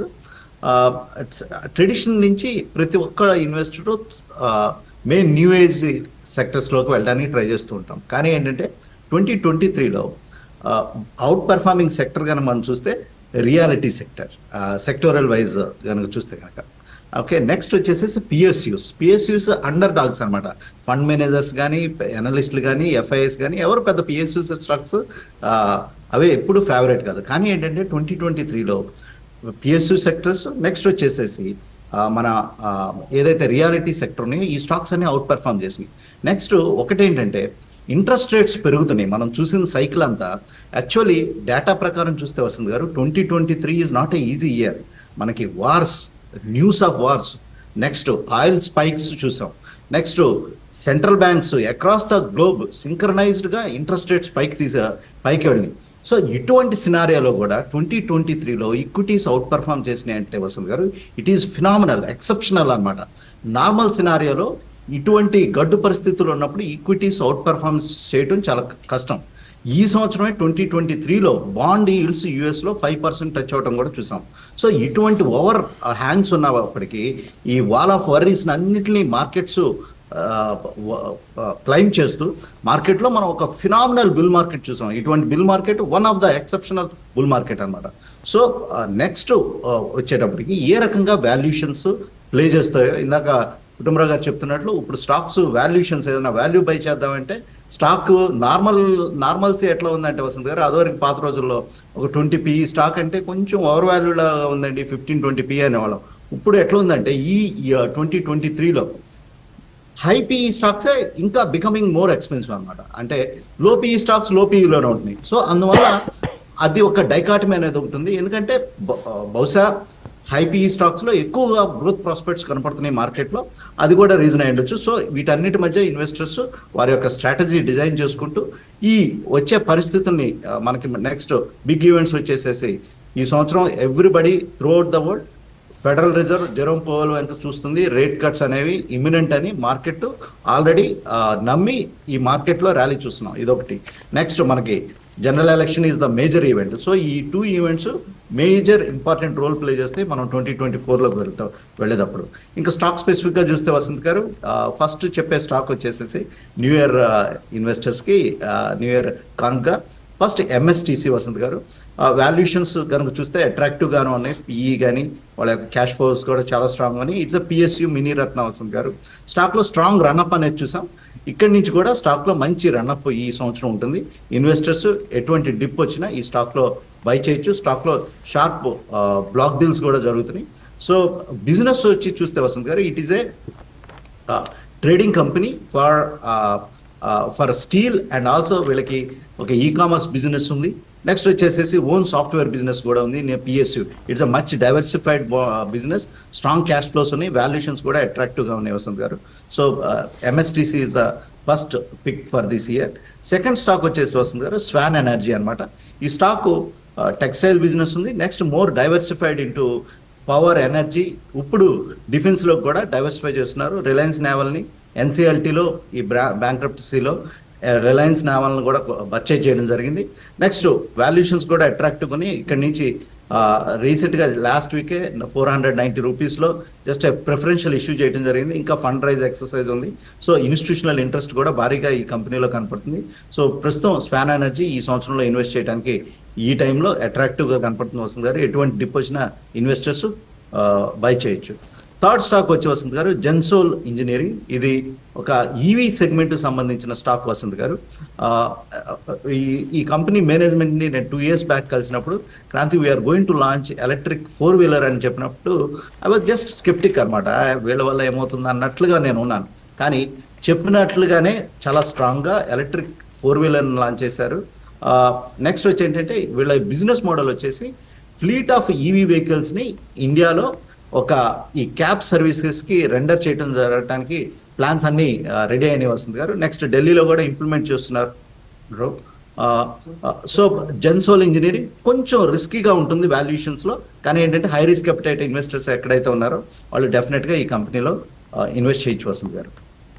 ట్రెడిషన్ నుంచి ప్రతి ఒక్క ఇన్వెస్టర్ మెయిన్ న్యూ ఏజ్ సెక్టర్స్లోకి వెళ్ళడానికి ట్రై చేస్తూ ఉంటాం కానీ ఏంటంటే ట్వంటీ ట్వంటీ త్రీలో అవుట్ పర్ఫార్మింగ్ సెక్టర్ కనుక మనం చూస్తే రియాలిటీ సెక్టర్ సెక్టోరల్ వైజ్ కనుక చూస్తే కనుక ఓకే నెక్స్ట్ వచ్చేసేసి పిఎస్యూస్ పిఎస్యూస్ అండర్ డాగ్స్ అనమాట ఫండ్ మేనేజర్స్ కానీ అనలిస్టులు కానీ ఎఫ్ఐఎస్ కానీ ఎవరు పెద్ద పిఎస్యూస్ స్టాక్స్ అవే ఎప్పుడు ఫేవరెట్ కాదు కానీ ఏంటంటే ట్వంటీ ట్వంటీ త్రీలో పిఎస్యూ సెక్టర్స్ నెక్స్ట్ వచ్చేసేసి ఆ, మన ఆ, ఏదైతే రియాలిటీ సెక్టర్ ఉన్నాయో ఈ స్టాక్స్ అన్ని అవుట్ పర్ఫామ్ చేసినాయి నెక్స్ట్ ఒకటేంటంటే ఇంట్రెస్ట్ రేట్స్ పెరుగుతున్నాయి మనం చూసిన సైకిల్ అంతా యాక్చువల్లీ డేటా ప్రకారం చూస్తే వస్తుంది గారు twenty twenty three is not a easy year మనకి wars news of wars next oil spikes చూసాం next central banks across the globe సింక్రనైజ్డ్గా ఇంట్రెస్ట్ రేట్స్ పైకి తీసే పైకి వెళ్ళినాయి సో ఇటువంటి సినారియాలో కూడా ట్వంటీ ట్వంటీ త్రీలో ఈక్విటీస్ అవుట్ పర్ఫామ్ చేసినాయి అంటే వసంత్ గారు ఇట్ ఈస్ ఫినామినల్ ఎక్సెప్షనల్ అన్నమాట నార్మల్ సినారియాలో ఇటువంటి గడ్డు పరిస్థితులు ఉన్నప్పుడు ఈక్విటీస్ అవుట్ పర్ఫార్మెన్స్ చేయడం చాలా కష్టం ఈ సంవత్సరమే ట్వంటీ ట్వంటీ త్రీలో బాండ్ ఈల్డ్స్ యుఎస్లో ఫైవ్ పర్సెంట్ టచ్ అవడం కూడా చూసాం సో ఇటువంటి ఓవర్ హ్యాంగ్స్ ఉన్నప్పటికీ ఈ వాల్ ఆఫ్ వర్రీస్ అన్నింటినీ మార్కెట్స్ క్లైమ్ చేస్తూ మార్కెట్లో మనం ఒక ఫినామినల్ బుల్ మార్కెట్ చూసాం ఇటువంటి bull market one of the exceptional bull market అన్నమాట సో నెక్స్ట్ వచ్చేటప్పటికి ఏ రకంగా వాల్యూషన్స్ ప్లే చేస్తాయో ఇందాక కుటుంబరావు గారు చెప్తున్నట్లు ఇప్పుడు స్టాక్స్ వాల్యూషన్స్ ఏదైనా వాల్యూ బై చేద్దామంటే స్టాక్ నార్మల్ నార్మల్సీ ఎట్లా ఉందంటే వసంత్ గారు అదివరకు పాత రోజుల్లో ఒక ట్వంటీ పీ స్టాక్ అంటే కొంచెం ఓవర్ వాల్యూలా ఉందండి ఫిఫ్టీన్ ట్వంటీ పీ అనేవాళ్ళం ఇప్పుడు ఎట్లా ఉందంటే ఈ ట్వంటీ ట్వంటీ త్రీలో హై పిఈ స్టాక్స్ ఇంకా బికమింగ్ మోర్ ఎక్స్పెన్సివ్ అన్నమాట అంటే లో పిఈ స్టాక్స్ లో పిఈలోనే ఉంటున్నాయి సో అందువల్ల అది ఒక డైకాటమీ అనేది ఉంటుంది ఎందుకంటే బ- బహుశా హై పిఈ స్టాక్స్ లో ఎక్కువగా గ్రోత్ ప్రాస్పెక్ట్స్ కనపడుతున్నాయి మార్కెట్ లో అది కూడా రీజన్ అయి ఉండొచ్చు సో వీటన్నిటి మధ్య ఇన్వెస్టర్స్ వారి యొక్క స్ట్రాటజీ డిజైన్ చేసుకుంటూ ఈ వచ్చే పరిస్థితుల్ని ఆ, మనకి నెక్స్ట్ బిగ్ ఈవెంట్స్ వచ్చేసేసి ఈ సంవత్సరం everybody throughout the world Federal Reserve Jerome Powell వెనక చూస్తుంది రేట్ కట్స్ అనేవి ఇమినెంట్ అని మార్కెట్ ఆల్రెడీ నమ్మి ఈ మార్కెట్లో ర్యాలీ చూస్తున్నాం ఇదొకటి నెక్స్ట్ మనకి general election is the major event so ఈ two events major important role play చేస్తే మనం ట్వంటీ ట్వంటీ ఫోర్లోకి వెళ్తాం వెళ్ళేటప్పుడు ఇంకా స్టాక్ స్పెసిఫిక్గా చూస్తే వసంత్ గారు ఫస్ట్ చెప్పే స్టాక్ వచ్చేసేసి న్యూ ఇయర్ ఇన్వెస్టర్స్కి న్యూ ఇయర్ కానుక ఫస్ట్ ఎంఎస్టీసీ వసంత్ గారు వాల్యుయేషన్స్ కనుక చూస్తే అట్రాక్టివ్ గాను ఉన్నాయి పిఈ కానీ వాళ్ళ యొక్క క్యాష్ ఫ్లోస్ కూడా చాలా స్ట్రాంగ్ అని it's a PSU mini Ratna Vasant గారు స్టాక్ లో స్ట్రాంగ్ రన్అప్ అనేది చూసాం ఇక్కడి నుంచి కూడా స్టాక్ లో మంచి రన్అప్ ఈ సంవత్సరం ఉంటుంది ఇన్వెస్టర్స్ ఎటువంటి డిప్ వచ్చినా ఈ స్టాక్ లో బై చేయొచ్చు స్టాక్ లో షార్ప్ బ్లాక్ డీల్స్ కూడా జరుగుతున్నాయి సో బిజినెస్ వచ్చి చూస్తే వసంత్ గారు it is a trading company for for steel and also వీళ్ళకి ఒక ఈ కామర్స్ బిజినెస్ ఉంది నెక్స్ట్ వచ్చేసేసి ఓన్ సాఫ్ట్వేర్ బిజినెస్ కూడా ఉంది నేను PSU it's a much diversified business strong cash flows ఉన్నాయి వాల్యుయేషన్స్ కూడా అట్రాక్టివ్గా ఉన్నాయి Vasant garu so MSTC is the first pick for this year second stock వచ్చేసి వస్తుంది గారు స్వాన్ ఎనర్జీ అన్నమాట ఈ స్టాక్ టెక్స్టైల్ బిజినెస్ ఉంది next more diversified into power energy ఇప్పుడు డిఫెన్స్ లో కూడా డైవర్సిఫై చేస్తున్నారు రిలయన్స్ నేవల్ని ఎన్సీఎల్టీలో ఈ బ్యాంక్రప్టసీలో రిలయన్స్ నావల్ని కూడా పర్చేజ్ చేయడం జరిగింది నెక్స్ట్ వాల్యుయేషన్స్ కూడా అట్రాక్టివ్ కొని ఇక్కడ నుంచి రీసెంట్గా లాస్ట్ వీకే ఫోర్ హండ్రెడ్ నైంటీ రూపీస్లో జస్ట్ ప్రిఫరెన్షియల్ ఇష్యూ చేయడం జరిగింది ఇంకా ఫండ్ రైజ్ ఎక్సర్సైజ్ ఉంది సో ఇన్స్టిట్యూషనల్ ఇంట్రెస్ట్ కూడా భారీగా ఈ కంపెనీలో కనపడుతుంది సో ప్రస్తుతం స్పాన్ ఎనర్జీ ఈ సంవత్సరంలో ఇన్వెస్ట్ చేయడానికి ఈ టైంలో అట్రాక్టివ్గా కనపడుతుంది వస్తుంది గారు ఎటువంటి డిప్ వచ్చిన ఇన్వెస్టర్స్ బై చేయొచ్చు థర్డ్ స్టాక్ వచ్చి వసంత్ గారు జెన్సోల్ ఇంజనీరింగ్ ఇది ఒక ఈవీ సెగ్మెంట్ సంబంధించిన స్టాక్ వసంత్ గారు ఆ, ఈ ఈ కంపెనీ మేనేజ్మెంట్ ని నేను టూ ఇయర్స్ బ్యాక్ కలిసినప్పుడు Kranti we're going to launch electric four wheeler అని చెప్పినప్పుడు ఐ వాజ్ జస్ట్ స్కెప్టిక్ అనమాట వీళ్ళ వల్ల ఏమవుతుంది అన్నట్లుగా నేను ఉన్నాను కానీ చెప్పినట్లుగానే చాలా స్ట్రాంగ్ గా ఎలక్ట్రిక్ ఫోర్ వీలర్ లాంచ్ చేశారు నెక్స్ట్ వచ్చి ఏంటంటే వీళ్ళ బిజినెస్ మోడల్ వచ్చేసి ఫ్లీట్ ఆఫ్ ఈవీ వెహికల్స్ ని ఇండియాలో ఒక ఈ క్యాబ్ సర్వీసెస్ కి రెండర్ చేయడం జరగడానికి ప్లాన్స్ అన్ని రెడీ అయినాయి వస్తుంది గారు నెక్స్ట్ ఢిల్లీలో కూడా ఇంప్లిమెంట్ చేస్తున్నారు బ్రో సో జెన్సోల్ ఇంజనీరింగ్ కొంచెం రిస్కీగా ఉంటుంది వాల్యుయేషన్స్ లో కానీ ఏంటంటే హై రిస్క్ అప్టైట్ ఇన్వెస్టర్స్ ఎక్కడైతే ఉన్నారో వాళ్ళు డెఫినెట్ గా ఈ కంపెనీలో ఇన్వెస్ట్ చేయొచ్చు వస్తుంది garu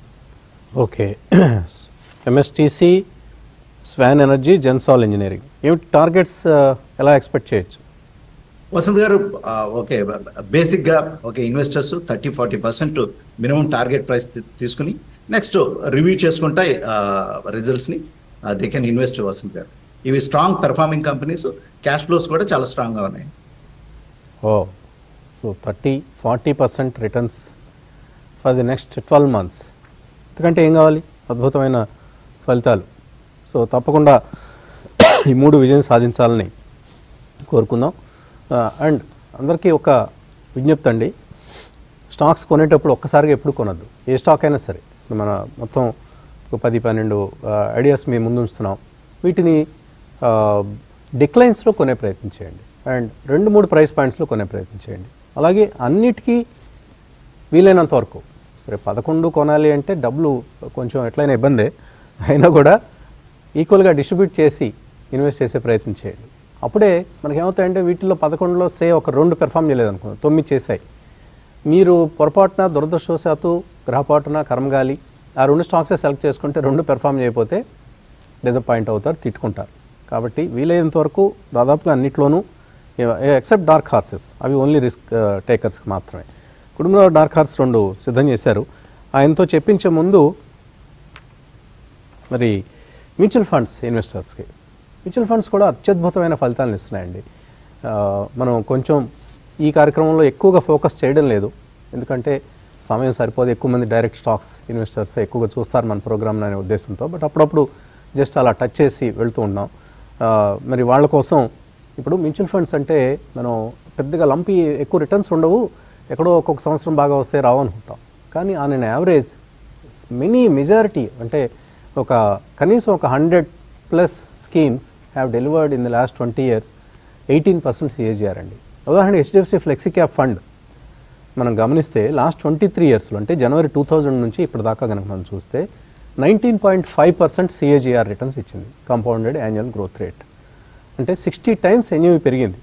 okay MSTC Swan Energy Gensol engineering ఏమిటి టార్గెట్స్ ఎలా ఎక్స్పెక్ట్ చేయొచ్చు వసంత్ గారు ఆ, ఓకే బేసిక్ గా okay investors thirty forty percent minimum target price తీసుకుని నెక్స్ట్ రివ్యూ చేసుకుంటాయి రిజల్ట్స్ ని they can invest Vasant garu ఇవి strong performing companies cash flows కూడా చాలా స్ట్రాంగ్ గా ఉన్నాయి ఓ so thirty forty percent returns for the next twelve months ఎందుకంటే ఏం కావాలి అద్భుతమైన ఫలితాలు సో తప్పకుండా ఈ మూడు విజయం సాధించాలని కోరుకుందాం అండ్ అందరికీ ఒక విజ్ఞప్తి అండి స్టాక్స్ కొనేటప్పుడు ఒక్కసారిగా ఎప్పుడు కొనద్దు ఏ స్టాక్ అయినా సరే ఇప్పుడు మన మొత్తం ఒక పది పన్నెండు ఐడియాస్ మీ ముందు ఉంచుతున్నాం వీటిని డిక్లైన్స్లో కొనే ప్రయత్నం చేయండి అండ్ రెండు మూడు ప్రైస్ పాయింట్స్లో కొనే ప్రయత్నం చేయండి అలాగే అన్నిటికీ వీలైనంత వరకు సరే పదకొండు కొనాలి అంటే డబ్బులు కొంచెం ఎట్లయినా ఇబ్బందే అయినా కూడా ఈక్వల్గా డిస్ట్రిబ్యూట్ చేసి ఇన్వెస్ట్ చేసే ప్రయత్నం చేయండి అప్పుడే మనకి ఏమవుతాయంటే వీటిల్లో పదకొండులో సే ఒక రెండు పెర్ఫామ్ చేయలేదు అనుకో తొమ్మిది చేశాయి మీరు పొరపాటున దురదృష్టవశాత్తు గ్రహపాటున కర్మగాలి ఆ రెండు స్టాక్సే సెలెక్ట్ చేసుకుంటే రెండు పెర్ఫామ్ చేయకపోతే డిసప్పాయింట్ అవుతారు తిట్టుకుంటారు కాబట్టి వీలైనంత వరకు దాదాపుగా అన్నిట్లోనూ ఎక్సెప్ట్ డార్క్ హార్సెస్ అవి ఓన్లీ రిస్క్ టేకర్స్కి మాత్రమే కుటుంబంలో డార్క్ హార్స్ రెండు సిద్ధం చేశారు ఆయనతో చెప్పించే ముందు మరి మ్యూచువల్ ఫండ్స్ ఇన్వెస్టర్స్కి మ్యూచువల్ ఫండ్స్ కూడా అత్యద్భుతమైన ఫలితాలను ఇస్తున్నాయండి ఆ, మనం కొంచెం ఈ కార్యక్రమంలో ఎక్కువగా ఫోకస్ చేయడం లేదు ఎందుకంటే సమయం సరిపోదు ఎక్కువ మంది డైరెక్ట్ స్టాక్స్ ఇన్వెస్టర్స్ ఎక్కువగా చూస్తారు మన ప్రోగ్రామ్ అనే ఉద్దేశంతో బట్ అప్పుడప్పుడు జస్ట్ అలా టచ్ చేసి వెళ్తూ ఉన్నాం ఆ, మరి వాళ్ళ కోసం ఇప్పుడు మ్యూచువల్ ఫండ్స్ అంటే మనం పెద్దగా లంపి ఎక్కువ రిటర్న్స్ ఉండవు ఎక్కడో ఒక్కొక్క సంవత్సరం బాగా వస్తే రావు అనుకుంటాం కానీ on an average mini majority అంటే ఒక కనీసం ఒక hundred plus schemes have delivered in the last twenty years eighteen percent CAGR అండి ఉదాహరణ హెచ్డిఎఫ్సి ఫ్లెక్సీ క్యాప్ ఫండ్ మనం గమనిస్తే లాస్ట్ ట్వంటీ త్రీ ఇయర్స్లో అంటే జనవరి టూ థౌజండ్ నుంచి ఇప్పటిదాకా కనుక మనం చూస్తే nineteen point five percent CAGR returns ఇచ్చింది కాంపౌండెడ్ యాన్యువల్ గ్రోత్ రేట్ అంటే సిక్స్టీ టైమ్స్ ఎన్యూవి పెరిగింది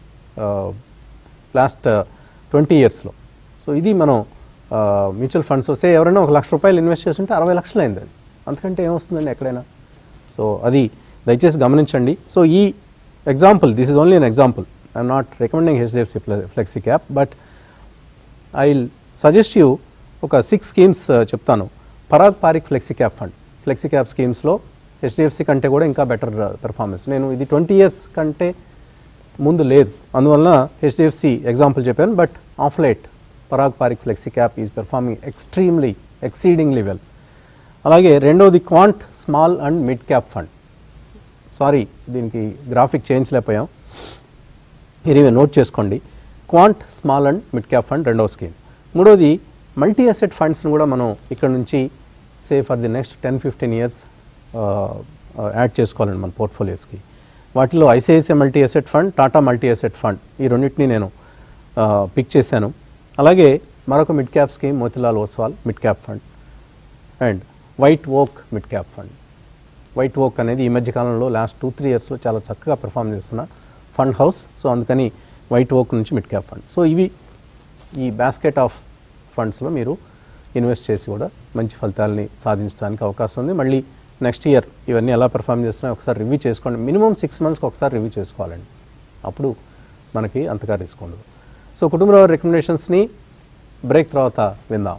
లాస్ట్ ట్వంటీ ఇయర్స్లో సో ఇది మనం మ్యూచువల్ ఫండ్స్ వస్తే ఎవరైనా ఒక లక్ష రూపాయలు ఇన్వెస్ట్ చేస్తుంటే అరవై లక్షలు అయింది అది అంతకంటే ఏమొస్తుందండి ఎక్కడైనా సో అది దయచేసి గమనించండి సో ఈ example this is only an example I'm not recommending HDFC flexi cap but I will suggest you ఒక సిక్స్ స్కీమ్స్ చెప్తాను Parag Parikh flexi cap fund flexi cap స్కీమ్స్లో హెచ్డిఎఫ్సి కంటే కూడా ఇంకా బెటర్ పెర్ఫార్మెన్స్ నేను ఇది ట్వంటీ ఇయర్స్ కంటే ముందు లేదు అందువలన హెచ్డిఎఫ్సి ఎగ్జాంపుల్ చెప్పాను but of late Parag Parikh flexi cap is performing extremely exceedingly well అలాగే రెండవది Quant small and mid cap fund sorry దీనికి గ్రాఫిక్ చేయించలేకపోయాం ఎనీవే నోట్ చేసుకోండి Quant small and mid cap fund రెండవ స్కీమ్ మూడోది మల్టీ అసెట్ ఫండ్స్ని కూడా మనం ఇక్కడ నుంచి say for the next ten fifteen years add చేసుకోవాలండి మన పోర్ట్ఫోలియోస్కి వాటిలో ICICI multi asset fund Tata multi asset fund ఈ రెండింటిని నేను ఆ, పిక్ చేశాను అలాగే మరొక mid cap scheme Motilal Oswal mid cap fund and White Oak mid cap fund White Oak అనేది ఈ మధ్య కాలంలో లాస్ట్ టూ త్రీ ఇయర్స్లో చాలా చక్కగా పెర్ఫామ్ చేస్తున్న ఫండ్ హౌస్ సో అందుకని వైట్ ఓక్ నుంచి మిడ్ క్యాప్ ఫండ్ సో ఇవి ఈ బాస్కెట్ ఆఫ్ ఫండ్స్లో మీరు ఇన్వెస్ట్ చేసి కూడా మంచి ఫలితాలని సాధించడానికి అవకాశం ఉంది మళ్ళీ నెక్స్ట్ ఇయర్ ఇవన్నీ ఎలా పెర్ఫామ్ చేస్తున్నాయో ఒకసారి రివ్యూ చేసుకోండి మినిమం సిక్స్ మంత్స్కి ఒకసారి రివ్యూ చేసుకోవాలండి అప్పుడు మనకి అంతగా రిస్క్ ఉండదు సో కుటుంబరావు రికమెండేషన్స్ని బ్రేక్ తర్వాత విందాం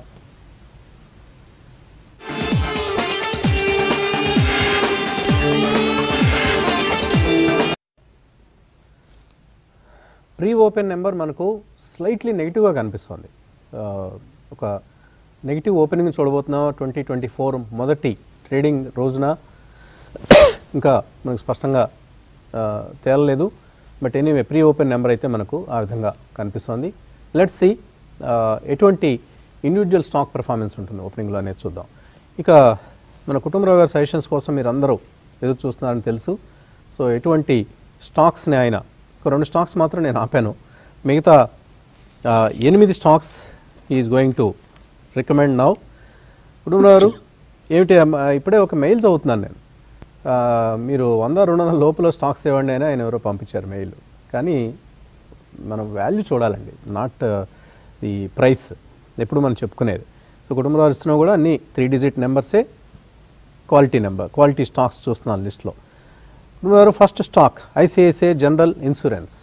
ప్రీ ఓపెన్ నెంబర్ మనకు స్లైట్లీ నెగిటివ్గా కనిపిస్తుంది ఆ, ఒక నెగిటివ్ ఓపెనింగ్ చూడబోతున్నాం ట్వంటీ ట్వంటీ ఫోర్ మొదటి ట్రేడింగ్ రోజున ఇంకా మనకు స్పష్టంగా ఆ, తేలలేదు but anyway pre open number అయితే మనకు ఆ విధంగా కనిపిస్తోంది లెట్స్ సి ఎటువంటి ఇండివిజువల్ స్టాక్ పెర్ఫార్మెన్స్ ఉంటుంది ఓపెనింగ్లో అనేది చూద్దాం ఇక మన కుటుంబరావు గారి సజెషన్స్ కోసం మీరు అందరూ ఎదురు చూస్తున్నారని తెలుసు సో ఎటువంటి స్టాక్స్ని ఆయన ఒక రెండు స్టాక్స్ మాత్రం నేను ఆపాను మిగతా ఆ, ఎనిమిది stocks is going to recommend now Kutumbarao garu ఏమిటి అమ్మ, ఇప్పుడే ఒక మెయిల్ చదువుతున్నాను నేను ఆ, మీరు వంద రెండు వందల లోపల స్టాక్స్ ఇవ్వండి అని ఆయన ఎవరో పంపించారు మెయిల్ కానీ మనం వాల్యూ చూడాలండి నాట్ ది ప్రైస్ ఎప్పుడు మనం చెప్పుకునేది సో కుటుంబరావు ఇస్తున్నా కూడా అన్ని త్రీ డిజిట్ నెంబర్సే క్వాలిటీ నెంబర్ క్వాలిటీ స్టాక్స్ చూస్తున్నాను లిస్ట్లో Kutumbarao first stock ICICI general insurance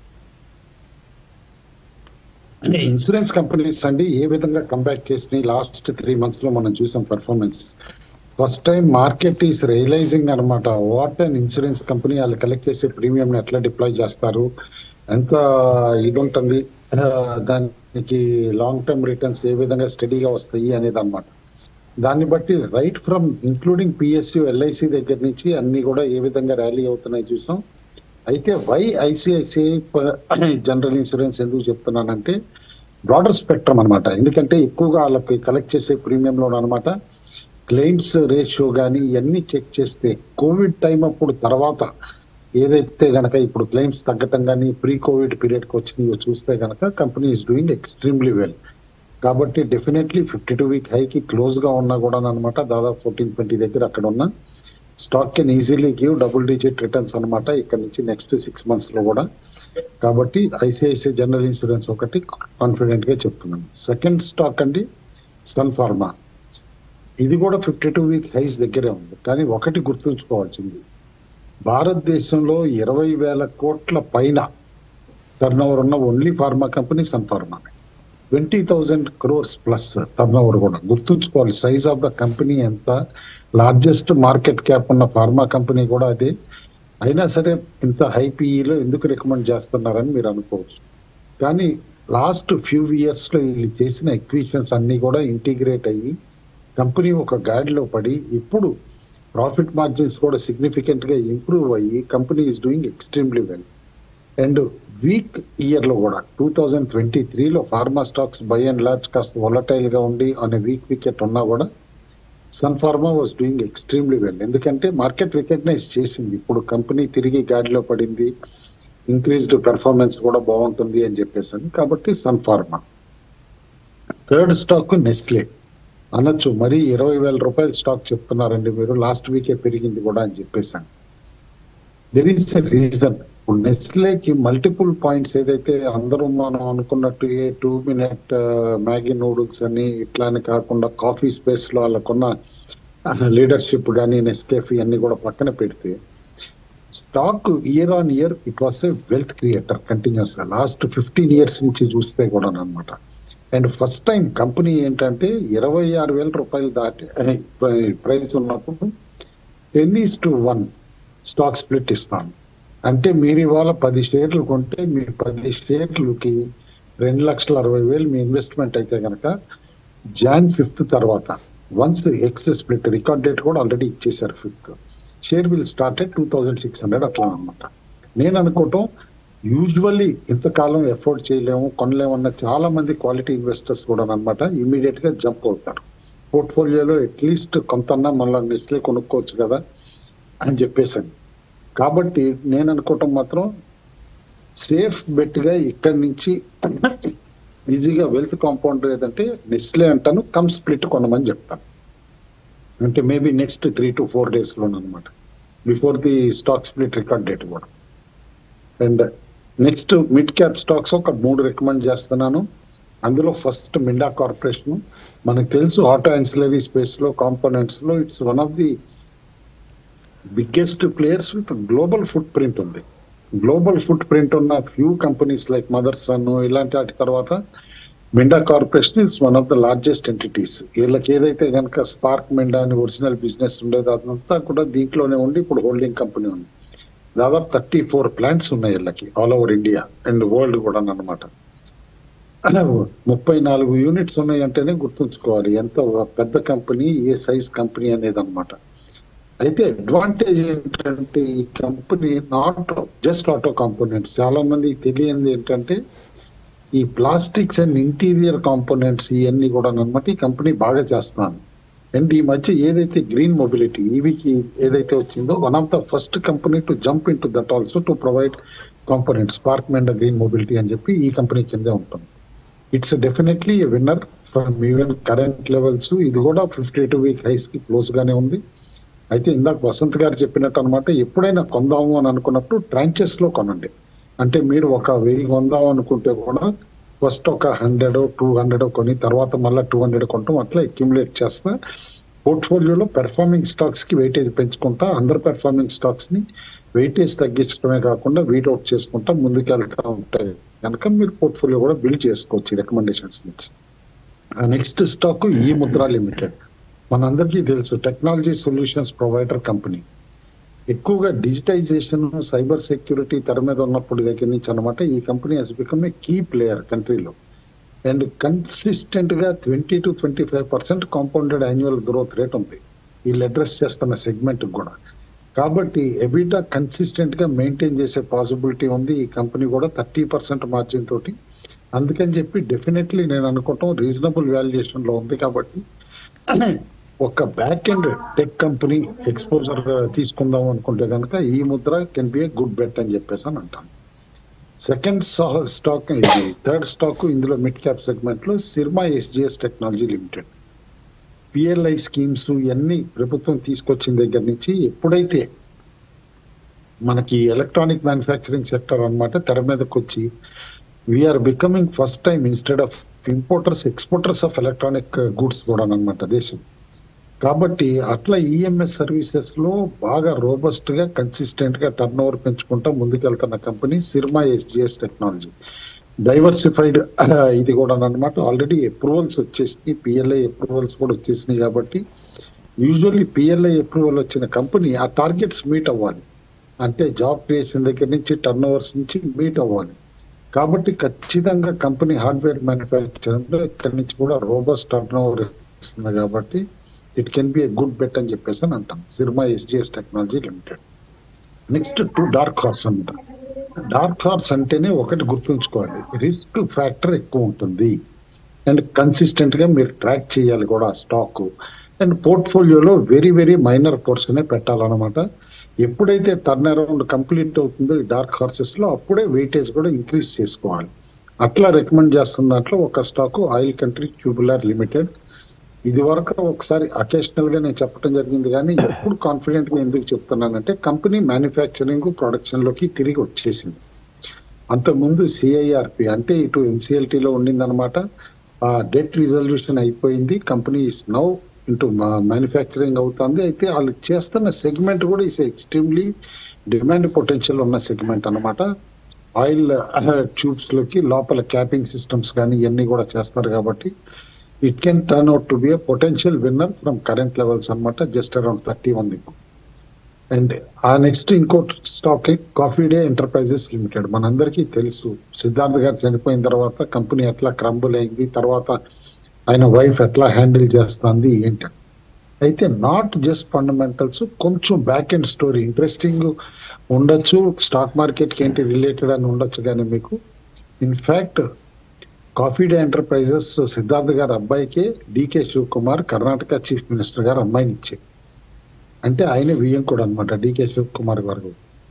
అంటే ఇన్సూరెన్స్ కంపెనీస్ అండి ఏ విధంగా కంబ్యాక్ చేసినాయి లాస్ట్ త్రీ మంత్స్ లో మనం చూసాం performance first time market is realising అనమాట వాట్ అండ్ ఇన్సూరెన్స్ కంపెనీ వాళ్ళు కలెక్ట్ చేసే ప్రీమియం ఎట్లా డిప్లాయ్ చేస్తారు ఎంత ఇది ఉంటుంది ఆ, దానికి లాంగ్ టర్మ్ రిటర్న్స్ ఏ విధంగా స్టడీగా వస్తాయి అనేది అన్నమాట దాన్ని బట్టి right from including PSU LIC దగ్గర నుంచి అన్ని కూడా ఏ విధంగా ర్యాలీ అవుతున్నాయి చూసాం అయితే వై ఐసిఐసిఐ జనరల్ ఇన్సూరెన్స్ ఎందుకు చెప్తున్నానంటే బ్రాడర్ స్పెక్ట్రమ్ అన్నమాట ఎందుకంటే ఎక్కువగా వాళ్ళకి కలెక్ట్ చేసే ప్రీమియంలో అనమాట క్లెయిమ్స్ రేషియో కానీ ఇవన్నీ చెక్ చేస్తే కోవిడ్ టైం అప్పుడు తర్వాత ఏదైతే గనక ఇప్పుడు క్లెయిమ్స్ తగ్గటం కానీ ప్రీ కోవిడ్ పీరియడ్ కి వచ్చినాయో చూస్తే గనక company is doing extremely well కాబట్టి డెఫినెట్లీ ఫిఫ్టీ టూ వీక్ హైకి క్లోజ్ గా ఉన్నా కూడా అనమాట దాదాపు ఫోర్టీన్ ట్వంటీ దగ్గర అక్కడ ఉన్న stock can easily give double digit returns అనమాట ఇక్కడ నుంచి నెక్స్ట్ సిక్స్ మంత్స్ లో కూడా కాబట్టి ఐసిఐసిఐ జనరల్ ఇన్సూరెన్స్ ఒకటి కాన్ఫిడెంట్ గా చెప్తున్నాను సెకండ్ స్టాక్ అండి సన్ ఫార్మా ఇది కూడా ఫిఫ్టీ టూ వీక్ హైస్ దగ్గరే ఉంది కానీ ఒకటి గుర్తుంచుకోవాల్సింది భారతదేశంలో ఇరవై వేల కోట్ల పైన టర్న్ ఓవర్ ఉన్న only pharma company Sun Pharma twenty thousand crores plus turnover కూడా గుర్తుంచుకోవాలి సైజ్ ఆఫ్ ద కంపెనీ ఎంత లార్జెస్ట్ మార్కెట్ క్యాప్ ఉన్న ఫార్మా కంపెనీ కూడా అదే అయినా సరే ఇంత హై పీఈలో ఎందుకు రికమెండ్ చేస్తున్నారని మీరు అనుకోవచ్చు కానీ లాస్ట్ ఫ్యూ ఇయర్స్ లో వీళ్ళు చేసిన ఎక్విషన్స్ అన్ని కూడా ఇంటిగ్రేట్ అయ్యి కంపెనీ ఒక గాడిలో పడి ఇప్పుడు ప్రాఫిట్ మార్జిన్స్ కూడా సిగ్నిఫికెంట్ గా ఇంప్రూవ్ అయ్యి company is doing extremely well and weak year లో కూడా టూ థౌజండ్ ట్వంటీ త్రీలో pharma stocks by and large కాస్త వొలటైల్ గా ఉండి అనే వీక్ వికెట్ ఉన్నా కూడా Sun Pharma was doing extremely well ఎందుకంటే మార్కెట్ రికగ్నైజ్ చేసింది ఇప్పుడు కంపెనీ తిరిగి గాడిలో పడింది ఇంక్రీజ్డ్ పెర్ఫార్మెన్స్ కూడా బాగుంటుంది అని చెప్పేసి అని. కాబట్టి Sun Pharma third stock Nestle అనొచ్చు మరి ఇరవై వేల రూపాయల స్టాక్ చెప్తున్నారండి మీరు లాస్ట్ వీకే పెరిగింది కూడా అని చెప్పేసాను దెర్ ఈస్ ఎ రీజన్ ఇప్పుడు నెస్లేకి మల్టిపుల్ పాయింట్స్ ఏదైతే అందరూ మనం అనుకున్నట్టు a two minute Maggi noodles అని ఇట్లా అని కాకుండా కాఫీ స్పేస్ లో వాళ్ళకున్న లీడర్షిప్ కానీ నెస్కేఫీ అన్ని కూడా పక్కన పెడితే stock year on year it was a wealth creator continuous గా లాస్ట్ ఫిఫ్టీన్ ఇయర్స్ నుంచి చూస్తే కూడా అనమాట అండ్ ఫస్ట్ టైం కంపెనీ ఏంటంటే ఇరవై ఆరు వేల రూపాయలు దాటి ప్రైస్ ఉన్నప్పుడు ten is to one stock split ఇస్తాను అంటే మీరు ఇవాళ పది షేర్లు కొంటే మీ పది షేర్లకి రెండు లక్షల అరవై వేలు మీ ఇన్వెస్ట్మెంట్ అయితే కనుక జాన్ ఫిఫ్త్ తర్వాత once ex split record date కూడా ఆల్రెడీ ఇచ్చేసారు fifth share will start at two thousand six hundred అట్లా అనమాట నేను అనుకోవటం యూజువల్లీ ఇంతకాలం ఎఫోర్డ్ చేయలేము కొనలేము అన్న చాలా మంది క్వాలిటీ ఇన్వెస్టర్స్ కూడా అనమాట ఇమీడియట్ గా జంప్ అవుతారు పోర్ట్ఫోలియోలో అట్లీస్ట్ కొంత మళ్ళీ నెస్లే కొనుక్కోవచ్చు కదా అని చెప్పేసాను కాబట్టి నేను అనుకోవటం మాత్రం సేఫ్ బెట్ గా ఇక్కడి నుంచి ఈజీగా వెల్త్ కాంపౌండ్ ఏదంటే నెస్లే అంటాను కమ్ స్ప్లిట్ కొనమని చెప్తాను అంటే maybe next three to four days లోనమాట before the stock split record date కూడా and next mid cap stocks ఒక మూడు రికమెండ్ చేస్తున్నాను అందులో ఫస్ట్ మిండా కార్పొరేషన్ మనకు తెలుసు ఆటో అన్సిలరీ స్పేస్ లో కాంపోనెంట్స్ లో it's one of the biggest players with global foot footprint ఉంది గ్లోబల్ ఫుట్ ప్రింట్ ఉన్న ఫ్యూ కంపెనీస్ లైక్ మదర్సన్ ఇలాంటి వాటి తర్వాత Minda corporation is one of the largest entities వీళ్ళకి ఏదైతే కనుక స్పార్క్ మిండా అని ఒరిజినల్ బిజినెస్ ఉండేదో అదంతా కూడా దీంట్లోనే ఉండి ఇప్పుడు హోల్డింగ్ కంపెనీ ఉంది దాదాపు థర్టీ ఫోర్ ప్లాంట్స్ ఉన్నాయి వీళ్ళకి all over India and world కూడా అన్నమాట ముప్పై నాలుగు యూనిట్స్ ఉన్నాయి అంటేనే గుర్తుంచుకోవాలి ఎంత ఒక పెద్ద కంపెనీ ఏ సైజ్ కంపెనీ అనేది అనమాట అయితే అడ్వాంటేజ్ ఏంటంటే ఈ company not just auto components చాలా మంది తెలియంది ఏంటంటే ఈ ప్లాస్టిక్స్ అండ్ ఇంటీరియర్ కాంపోనెంట్స్ ఇవన్నీ కూడా అనమాట ఈ కంపెనీ బాగా చేస్తున్నాను అండ్ ఈ మధ్య ఏదైతే గ్రీన్ మొబిలిటీ ఈవీకి ఏదైతే వచ్చిందో one of the first company to jump in to that also to provide components Spark Minda green mobility అని చెప్పి ఈ కంపెనీ కిందే ఉంటుంది it's definitely a winner from even current levels ఇది కూడా ఫిఫ్టీ టూ వీక్ హైస్ కి క్లోజ్ గానే ఉంది అయితే ఇందాక వసంత్ గారు చెప్పినట్టు అనమాట ఎప్పుడైనా కొందాము అని అనుకున్నప్పుడు ట్రాంచెస్ లో కొనండి అంటే మీరు ఒక వెయ్యి కొందాం అనుకుంటే కూడా ఫస్ట్ ఒక హండ్రెడ్ టూ హండ్రెడ్ కొని తర్వాత మళ్ళీ టూ హండ్రెడ్ కొంటాం అట్లా అక్యుములేట్ చేస్తా పోర్ట్ఫోలియోలో పెర్ఫార్మింగ్ స్టాక్స్ కి వెయిటేజ్ పెంచుకుంటా అండర్ పెర్ఫార్మింగ్ స్టాక్స్ ని వెయిటేజ్ తగ్గించడమే కాకుండా వీట్ అవుట్ చేసుకుంటా ముందుకెళ్తా ఉంటాయి కనుక మీరు పోర్ట్ఫోలియో కూడా బిల్డ్ చేసుకోవచ్చు రికమెండేషన్స్ నుంచి నెక్స్ట్ స్టాక్ ఈ ముద్ర లిమిటెడ్ మనందరికీ తెలుసు టెక్నాలజీ సొల్యూషన్స్ ప్రొవైడర్ కంపెనీ ఎక్కువగా డిజిటైజేషన్ సైబర్ సెక్యూరిటీ తెర మీద ఉన్నప్పుడు దగ్గర నుంచి అనమాట ఈ company has become a key player కంట్రీలో అండ్ కన్సిస్టెంట్ గా twenty to twenty five percent compounded annual growth rate ఉంది వీళ్ళు అడ్రస్ చేస్తున్న సెగ్మెంట్ కూడా కాబట్టి ఎబిటా కన్సిస్టెంట్ గా మెయింటైన్ చేసే పాసిబిలిటీ ఉంది ఈ కంపెనీ కూడా థర్టీ పర్సెంట్ మార్జిన్ తోటి అందుకని చెప్పి డెఫినెట్లీ నేను అనుకుంటాం రీజనబుల్ వాల్యుయేషన్ లో ఉంది కాబట్టి ఒక back end tech company exposure తీసుకుందాం అనుకుంటే కనుక ఈ Mudra can be a good bet అని చెప్పేసి అని అంటాను సెకండ్ స్టాక్ ఇది థర్డ్ స్టాక్ ఇందులో మిడ్ క్యాప్ సెగ్మెంట్ లో Syrma SGS technology limited PLI schemes ఇవన్నీ ప్రభుత్వం తీసుకొచ్చిన దగ్గర నుంచి ఎప్పుడైతే మనకి ఎలక్ట్రానిక్ మ్యానుఫ్యాక్చరింగ్ సెక్టర్ అన్నమాట తెర మీదకి వచ్చి we're becoming first time instead of importers exporters of electronic goods కూడా అనమాట దేశం కాబట్టి అట్లా ఈఎంఎస్ సర్వీసెస్ లో బాగా రోబస్ట్ గా కన్సిస్టెంట్ గా టర్న్ ఓవర్ పెంచుకుంటా ముందుకెళ్తున్న company Syrma SGS technology diversified ఇది కూడా అనమాట ఆల్రెడీ అప్రూవల్స్ వచ్చేసి పిఎల్ఐ అప్రూవల్స్ కూడా వచ్చేసినాయి కాబట్టి యూజువల్లీ పిఎల్ఐ అప్రూవల్ వచ్చిన కంపెనీ ఆ టార్గెట్స్ మీట్ అవ్వాలి అంటే జాబ్ క్రియేషన్ దగ్గర నుంచి టర్న్ ఓవర్స్ నుంచి మీట్ అవ్వాలి కాబట్టి ఖచ్చితంగా కంపెనీ హార్డ్వేర్ మ్యానుఫ్యాక్చరింగ్ లో ఇక్కడి నుంచి కూడా రోబస్ టర్న్ ఓవర్ ఇస్తుంది కాబట్టి it can be a good bet అని చెప్పేసి అని అంటాం Syrma SGS technology limited next two dark horse అంట డార్క్ హార్స్ అంటేనే ఒకటి గుర్తుంచుకోవాలి రిస్క్ ఫ్యాక్టర్ ఎక్కువ ఉంటుంది అండ్ కన్సిస్టెంట్ గా మీరు ట్రాక్ చేయాలి కూడా స్టాక్ అండ్ పోర్ట్ఫోలియోలో వెరీ వెరీ మైనర్ పోర్షనే పెట్టాలన్నమాట ఎప్పుడైతే టర్న్ అరౌండ్ కంప్లీట్ అవుతుందో ఈ డార్క్ హార్సెస్ లో అప్పుడే వెయిటేజ్ కూడా ఇంక్రీజ్ చేసుకోవాలి అట్లా రికమెండ్ చేస్తున్న దాంట్లో ఒక stock oil country tubular limited ఇది వరకు ఒకసారి అకేషనల్ గా నేను చెప్పడం జరిగింది కానీ ఎప్పుడు కాన్ఫిడెంట్ గా ఎందుకు చెప్తున్నానంటే కంపెనీ మ్యానుఫ్యాక్చరింగ్ ప్రొడక్షన్ లోకి తిరిగి వచ్చేసింది అంతకుముందు సిఐఆర్పి అంటే ఇటు NCLT లో ఉండిందనమాట ఆ డెట్ రిజల్యూషన్ అయిపోయింది company is now into manufacturing అవుతుంది అయితే వాళ్ళు చేస్తున్న సెగ్మెంట్ కూడా ఇస్ ఎక్స్ట్రీమ్లీ డిమాండ్ పొటెన్షియల్ ఉన్న సెగ్మెంట్ అన్నమాట ఆయిల్ ట్యూబ్స్ లోకి లోపల క్యాపింగ్ సిస్టమ్స్ కానీ ఇవన్నీ కూడా చేస్తారు కాబట్టి it can turn out to be a potential winner from current levels అన్నమాట just around thirty one and uh next ఇంకో stock Coffee Day Enterprises Limited మనందరికీ తెలుసు సిద్ధార్థ్ గారు చనిపోయిన తర్వాత కంపెనీ ఎట్లా క్రంబుల్ అయింది తర్వాత ఆయన వైఫ్ ఎట్లా హ్యాండిల్ చేస్తుంది ఏంటి అయితే నాట్ జస్ట్ ఫండమెంటల్స్ కొంచెం బ్యాక్ ఎండ్ స్టోరీ ఇంట్రెస్టింగ్ ఉండొచ్చు స్టాక్ మార్కెట్ కి ఏంటి రిలేటెడ్ అని ఉండొచ్చు కానీ మీకు in fact Coffee Day Enterprises Siddharth గారి అబ్బాయికి డికే శివకుమార్ కర్ణాటక చీఫ్ మినిస్టర్ గారు అమ్మాయిని ఇచ్చారు అంటే ఆయన వియ్యం కూడా అనమాట డికే శివకుమార్ గారు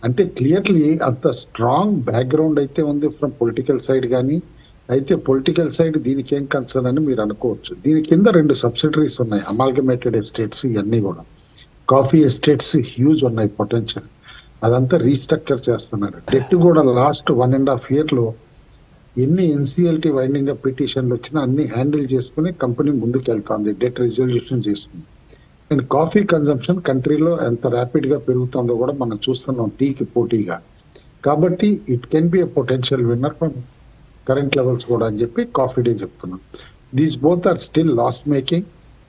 అంటే క్లియర్లీ అంత స్ట్రాంగ్ బ్యాక్గ్రౌండ్ అయితే ఉంది ఫ్రమ్ పొలిటికల్ సైడ్ కానీ అయితే పొలిటికల్ సైడ్ దీనికి ఏం కన్సర్న్ అని మీరు అనుకోవచ్చు దీని కింద రెండు సబ్సిడరీస్ ఉన్నాయి అమాల్గమేటెడ్ ఎస్టేట్స్ ఇవన్నీ కూడా కాఫీ ఎస్టేట్స్ హ్యూజ్ ఉన్నాయి పొటెన్షియల్ అదంతా రీస్ట్రక్చర్ చేస్తున్నారు డెట్ కూడా last one and half year లో ఎన్ని ఎన్సీఎల్టీ వైండింగ్ అప్ పిటిషన్లు వచ్చినా అన్ని హ్యాండిల్ చేసుకుని కంపెనీ ముందుకు వెళ్తుంది డెట్ రిజల్యూషన్ చేసుకుని అండ్ కాఫీ కన్జంప్షన్ కంట్రీలో ఎంత ర్యాపిడ్ గా పెరుగుతుందో కూడా మనం చూస్తున్నాం టీకి పోటీగా కాబట్టి it can be a potential winner from current levels కూడా అని చెప్పి కాఫీ డే చెప్తున్నాం these both are still loss making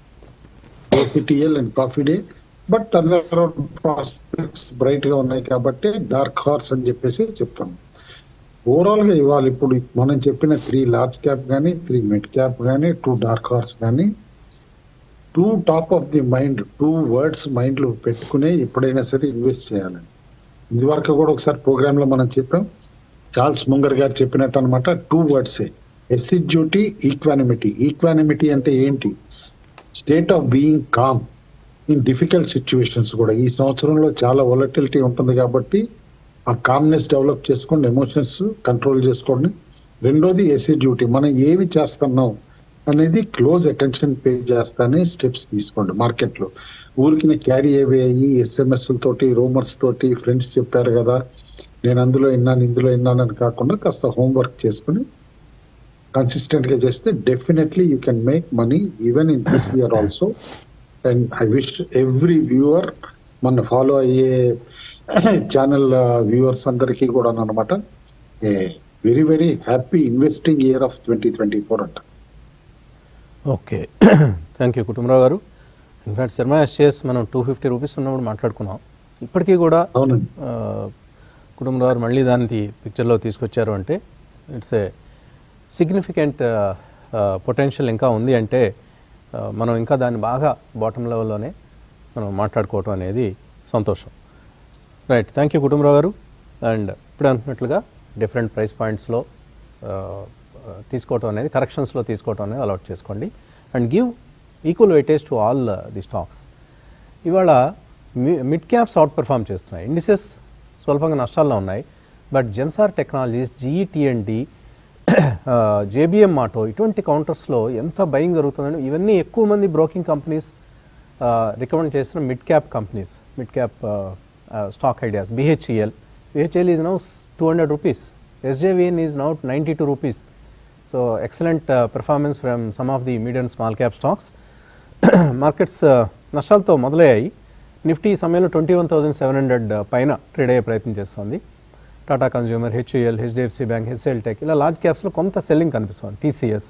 APTL and Coffee Day but prospects bright గా ఉన్నాయి కాబట్టి డార్క్ హార్స్ అని చెప్పేసి చెప్తాను ఓవరాల్ గా ఇవాళ ఇప్పుడు మనం చెప్పిన త్రీ లార్జ్ క్యాప్ కానీ త్రీ మిడ్ క్యాప్ కానీ టూ డార్క్ హార్స్ కానీ two top of the mind two words mind లో పెట్టుకునే ఎప్పుడైనా సరే ఇన్వెస్ట్ చేయాలని ఇదివరకు కూడా ఒకసారి ప్రోగ్రామ్ లో మనం చెప్పాం చార్ల్స్ ముంగర్ గారు చెప్పినట్టు అనమాట two words assiduity equanimity equanimity అంటే ఏంటి state of being calm in difficult situations కూడా ఈ సంవత్సరంలో చాలా వొలటిలిటీ ఉంటుంది కాబట్టి ఆ కామ్నెస్ డెవలప్ చేసుకోండి ఎమోషన్స్ కంట్రోల్ చేసుకోండి రెండోది ఎస్సీ డ్యూటీ మనం ఏమి చేస్తున్నాం అనేది క్లోజ్ అటెన్షన్ పే చేస్తానే స్టెప్స్ తీసుకోండి మార్కెట్ లో ఊరికి క్యారీ అవి అయ్యి ఎస్ఎంఎస్ తోటి రూమర్స్ తోటి ఫ్రెండ్స్ చెప్పారు కదా నేను అందులో విన్నాను ఇందులో విన్నాను అని కాకుండా కాస్త హోంవర్క్ చేసుకుని కన్సిస్టెంట్ గా చేస్తే definitely you can make money even in this year also and I wish every viewer మన ఫాలో అయ్యే ఛానల్ వ్యూవర్స్ అందరికీ కూడా అనమాట very very happy investing year of twenty twenty four అంట ఓకే థ్యాంక్ యూ కుటుంబరావు గారు ఇన్ఫాక్ట్ శర్మ ఎస్చేస్ మనం టూ ఫిఫ్టీ రూపీస్ ఉన్నప్పుడు మాట్లాడుకున్నాం ఇప్పటికీ కూడా అవునండి ఆ, కుటుంబరావు గారు మళ్ళీ దాన్ని పిక్చర్లో తీసుకొచ్చారు అంటే ఇట్స్ ఏ సిగ్నిఫికెంట్ పొటెన్షియల్ ఇంకా ఉంది అంటే ఆ, మనం ఇంకా దాన్ని బాగా బాటమ్ లెవెల్లోనే మనం మాట్లాడుకోవటం అనేది సంతోషం రైట్ థ్యాంక్ యూ కుటుంబరావు గారు అండ్ ఇప్పుడు అనుకున్నట్లుగా డిఫరెంట్ ప్రైస్ పాయింట్స్లో తీసుకోవటం అనేది కరెక్షన్స్లో తీసుకోవటం అనేది అలవాట్ చేసుకోండి and give equal weightage to all the stocks ఇవాళ మిడ్ క్యాప్స్ అవుట్ పెర్ఫామ్ చేస్తున్నాయి ఇండిసెస్ స్వల్పంగా నష్టాల్లో ఉన్నాయి but Zensar Technologies GETND JBM auto ఇటువంటి కౌంటర్స్లో ఎంత బయింగ్ జరుగుతుందంటే ఇవన్నీ ఎక్కువ మంది బ్రోకింగ్ కంపెనీస్ రికమెండ్ చేసిన mid cap companies mid cap stock ideas BHEL BHEL is now two hundred rupees SJVN is now ninety two rupees so excellent performance from some of the medium small cap stocks markets నష్టాలతో మొదలయ్యాయి నిఫ్టీ ఈ సమయంలో twenty one thousand seven hundred పైన ట్రేడ్ అయ్యే ప్రయత్నం చేస్తోంది Tata consumer HUL HDFC bank HCL tech ఇలా లార్జ్ క్యాప్స్లో కొంత సెల్లింగ్ కనిపిస్తుంది టీసీఎస్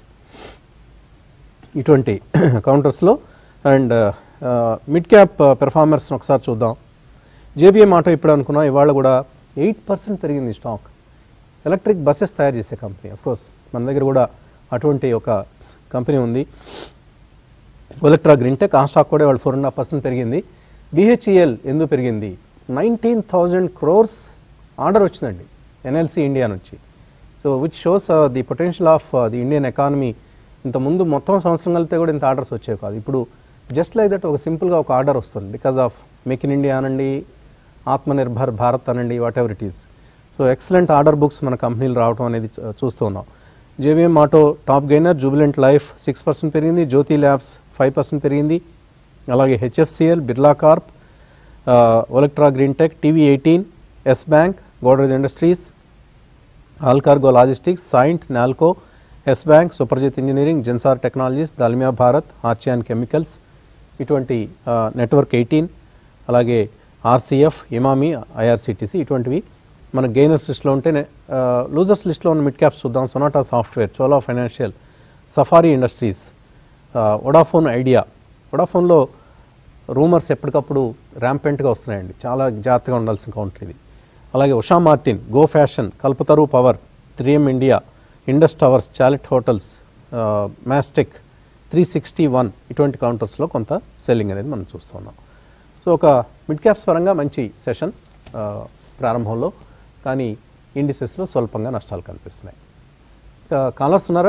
ఇటువంటి కౌంటర్స్లో అండ్ మిడ్ క్యాప్ పెర్ఫార్మర్స్ని ఒకసారి చూద్దాం జేబీఎం ఆటో ఇప్పుడు అనుకున్నాం ఇవాళ కూడా ఎయిట్ పర్సెంట్ పెరిగింది స్టాక్ ఎలక్ట్రిక్ బస్సెస్ తయారు చేసే కంపెనీ కోర్స్ మన దగ్గర కూడా అటువంటి ఒక కంపెనీ ఉంది ఒలెక్ట్రా గ్రీన్టెక్ ఆ స్టాక్ కూడా వాళ్ళు ఫోర్ అండ్ హాఫ్ పర్సెంట్ పెరిగింది బిహెచ్ఈఎల్ ఎందుకు పెరిగింది నైన్టీన్ థౌజండ్ క్రోర్స్ ఆర్డర్ వచ్చిందండి ఎన్ఎల్సి ఇండియా నుంచి so which shows the potential of the Indian economy ఇంతకుముందు మొత్తం సంవత్సరం కలిపితే కూడా ఇంత ఆర్డర్స్ వచ్చేవి కాదు ఇప్పుడు జస్ట్ లైక్ దట్ ఒక సింపుల్గా ఒక ఆర్డర్ వస్తుంది because of make in India అనండి ఆత్మనిర్భర్ భారత్ అనండి whatever it is so excellent order books మన కంపెనీలు రావడం అనేది చ- చూస్తూ ఉన్నాం JBM auto top gainer Jubilant Life six percent పెరిగింది జ్యోతి ల్యాబ్స్ ఫైవ్ పర్సెంట్ పెరిగింది అలాగే HFCL Birla Corp Olectra Green Tech TV eighteen Yes Bank Godrej Industries Allcargo Logistics Cyient NALCO Yes Bank Suprajit Engineering Zensar Technologies Dalmia Bharat Archean Chemicals ఇటువంటి నెట్వర్క్ ఎయిటీన్ అలాగే ఆర్సీఎఫ్ ఇమామి ఐఆర్సిటీసీ ఇటువంటివి మన గెయినర్స్ లిస్ట్లో ఉంటే లూజర్స్ లిస్ట్లో ఉన్న మిడ్ క్యాప్స్ చూద్దాం Sonata Software Chola Financial Safari Industries Vodafone Idea వడాఫోన్లో రూమర్స్ ఎప్పటికప్పుడు ర్యాంపెంట్గా వస్తున్నాయండి చాలా జాగ్రత్తగా ఉండాల్సిన కౌంటర్ ఇది అలాగే Usha Martin Go Fashion Kalpataru Power three M India Indus Towers Chalet Hotels Mastek three sixty one ఇటువంటి కౌంటర్స్లో కొంత సెల్లింగ్ అనేది మనం చూస్తున్నాం సో ఒక మిడ్ క్యాప్స్ పరంగా మంచి సెషన్ ఆ, ప్రారంభంలో కానీ ఇండిసెస్లో స్వల్పంగా నష్టాలు కనిపిస్తున్నాయి ఇంకా కాలర్స్ ఉన్నారా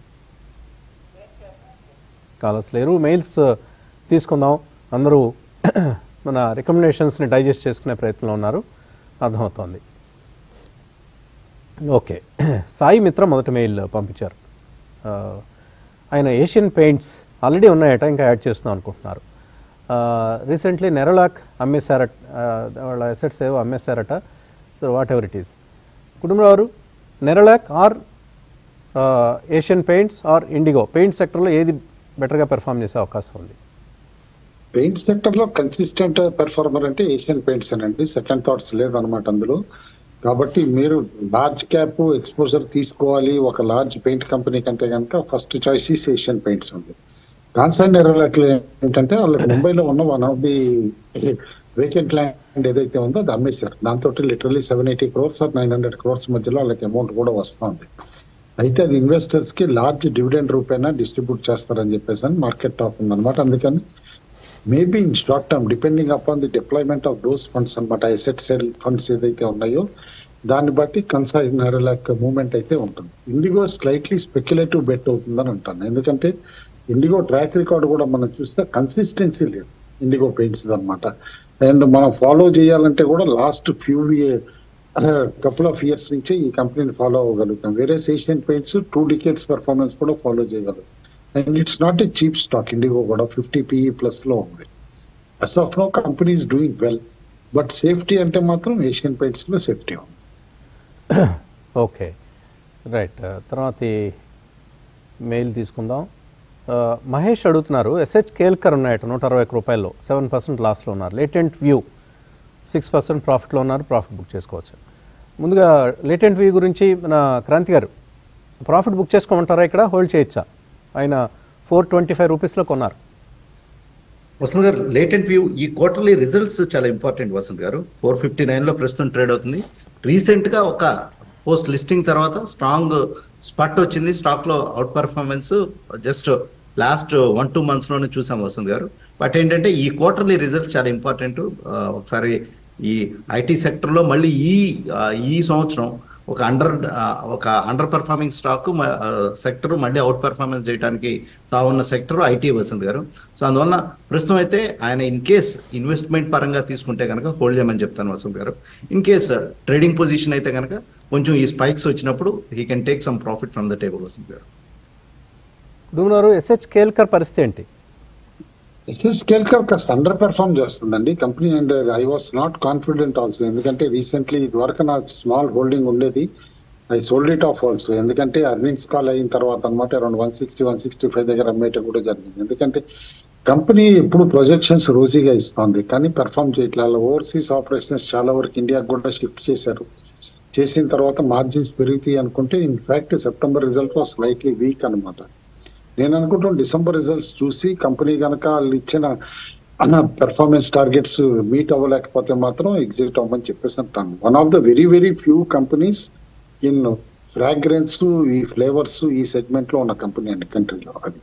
కాలర్స్ లేరు మెయిల్స్ తీసుకుందాం అందరూ మన రికమెండేషన్స్ని డైజెస్ట్ చేసుకునే ప్రయత్నంలో ఉన్నారు అర్థమవుతోంది ఓకే సాయి మిత్ర మొదటి మెయిల్ పంపించారు ఆ, ఆయన ఏషియన్ పెయింట్స్ ఆల్రెడీ ఉన్నాయట ఇంకా యాడ్ చేస్తున్నాం అనుకుంటున్నారు రీసెంట్లీ నెరలాక్ అమ్మేశారట ఆ, వాళ్ళ అసెట్స్ ఏవో అమ్మేశారట so whatever it is Kutumbarao గారు Nerolac or Asian Paints or Indigo paint సెక్టర్లో ఏది బెటర్గా పెర్ఫామ్ చేసే అవకాశం ఉంది పెయింట్ సెక్టర్ లో కన్సిస్టెంట్ పెర్ఫార్మర్ అంటే ఏషియన్ పెయింట్స్ అండి సెకండ్ థాట్స్ లేదనమాట అందులో కాబట్టి మీరు లార్జ్ క్యాప్ ఎక్స్పోజర్ తీసుకోవాలి ఒక లార్జ్ పెయింట్ కంపెనీ కంటే కనుక first choice is Asian Paints ఉంది కాన్సర్న్ ఎర్రలకి ఏంటంటే వాళ్ళకి ముంబైలో ఉన్న one of the vacant land ఏదైతే ఉందో అది అమ్మేశారు దాంతో literally seven eighty crores or nine hundred crores మధ్యలో వాళ్ళకి అమౌంట్ కూడా వస్తుంది అయితే అది ఇన్వెస్టర్స్ కి లార్జ్ డివిడెండ్ రూపేనా డిస్ట్రిబ్యూట్ చేస్తారని చెప్పేసి అని మార్కెట్ టాప్ ఉందన్నమాట అందుకని maybe in short term depending upon the deployment of those funds అనమాట ఎసెట్ సెల్ ఫండ్స్ ఏదైతే ఉన్నాయో దాన్ని బట్టి కన్సైనర్ లైక్ మూవ్మెంట్ అయితే ఉంటుంది ఇండిగో స్లైట్లీ స్పెక్యులేటివ్ బెట్ అవుతుందని అంటాను ఎందుకంటే ఇండిగో ట్రాక్ రికార్డ్ కూడా మనం చూస్తే కన్సిస్టెన్సీ లేదు ఇండిగో పెయింట్స్ అనమాట అండ్ మనం ఫాలో చేయాలంటే కూడా last few couple of years నుంచే ఈ కంపెనీని ఫాలో అవ్వగలుగుతాం వేరే Asian Paints two decades performance కూడా ఫాలో చేయగలం and it's not a cheap stock Indigo కూడా ఫిఫ్టీ పిఈ ప్లస్ లో ఉంది as of now company is doing well but safety అంటే మాత్రం ఏషియన్ పెయింట్స్ లో సేఫ్టీ ఉంది ఓకే రైట్ తర్వాత ఈ మెయిల్ తీసుకుందాం ఆ, మహేష్ అడుగుతున్నారు ఎస్హెచ్ కేల్కర్ ఉన్నాయట నూట అరవై ఒక్క రూపాయల్లో సెవెన్ పర్సెంట్ లాస్లో ఉన్నారు లేటెంట్ వ్యూ సిక్స్ పర్సెంట్ ప్రాఫిట్లో ఉన్నారు ప్రాఫిట్ బుక్ చేసుకోవచ్చు ముందుగా లేటెంట్ వ్యూ గురించి మన క్రాంతి గారు ప్రాఫిట్ బుక్ చేసుకోమంటారా ఇక్కడ హోల్డ్ చేయొచ్చా ఆయన ఫోర్ ట్వంటీ ఫైవ్ రూపీస్లో కొన్నారు వసంత్ గారు లేటెంట్ వ్యూ ఈ క్వార్టర్లీ రిజల్ట్స్ చాలా ఇంపార్టెంట్ వసంత్ గారు ఫోర్ ఫిఫ్టీ నైన్లో ప్రస్తుతం ట్రేడ్ అవుతుంది రీసెంట్గా ఒక పోస్ట్ లిస్టింగ్ తర్వాత స్ట్రాంగ్ స్పట్ వచ్చింది స్టాక్లో out performance just last one two మంత్స్లోనే చూసాం వసంత్ గారు బట్ ఏంటంటే ఈ క్వార్టర్లీ రిజల్ట్స్ చాలా ఇంపార్టెంట్ ఒకసారి ఈ ఐటీ సెక్టర్లో మళ్ళీ ఈ ఆ, ఈ సంవత్సరం ఒక అండర్ ఒక అండర్ పర్ఫార్మింగ్ స్టాక్ సెక్టర్ మళ్ళీ అవుట్ పర్ఫార్మెన్స్ చేయడానికి తావున్న sector IT Vasant garu so అందువల్ల ప్రస్తుతం అయితే ఆయన ఇన్ కేస్ ఇన్వెస్ట్మెంట్ పరంగా తీసుకుంటే కనుక హోల్డ్ చేయమని చెప్తాను వసంత్ గారు ఇన్ కేస్ ట్రేడింగ్ పొజిషన్ అయితే కనుక కొంచెం ఈ స్పైక్స్ వచ్చినప్పుడు he can take some profit from the table Vasant గారు కుటుంబారు ఎస్హెచ్ కేల్కర్ పరిస్థితి ఏంటి ఎస్ఎస్ కేల్కర్ కాస్త అండర్ పెర్ఫార్మ్ చేస్తుందండి company and I was not confident also ఎందుకంటే రీసెంట్లీ ఇదివరకు నా స్మాల్ హోల్డింగ్ ఉండేది I sold it off also ఎందుకంటే అర్నింగ్స్ కాల్ అయిన తర్వాత అనమాట around one sixty one sixty five దగ్గర అమ్మేయటం కూడా జరిగింది ఎందుకంటే కంపెనీ ఎప్పుడు ప్రొజెక్షన్స్ రోజీగా ఇస్తుంది కానీ పెర్ఫామ్ చేయట్లేదు ఓవర్సీస్ ఆపరేషన్స్ చాలా వరకు ఇండియాకి కూడా షిఫ్ట్ చేశారు చేసిన తర్వాత మార్జిన్స్ పెరుగుతాయి అనుకుంటే in fact September result was slightly weak అనమాట నేను అనుకుంటాను డిసెంబర్ రిజల్ట్స్ చూసి కంపెనీ కనుక వాళ్ళు ఇచ్చిన అన్న పెర్ఫార్మెన్స్ టార్గెట్స్ మీట్ అవ్వలేకపోతే మాత్రం ఎగ్జిట్ అవ్వమని చెప్పేసి అంటాను one of the very very few companies in fragrance ఈ ఫ్లేవర్స్ ఈ సెగ్మెంట్ లో ఉన్న కంపెనీ అండి కంట్రీలో అది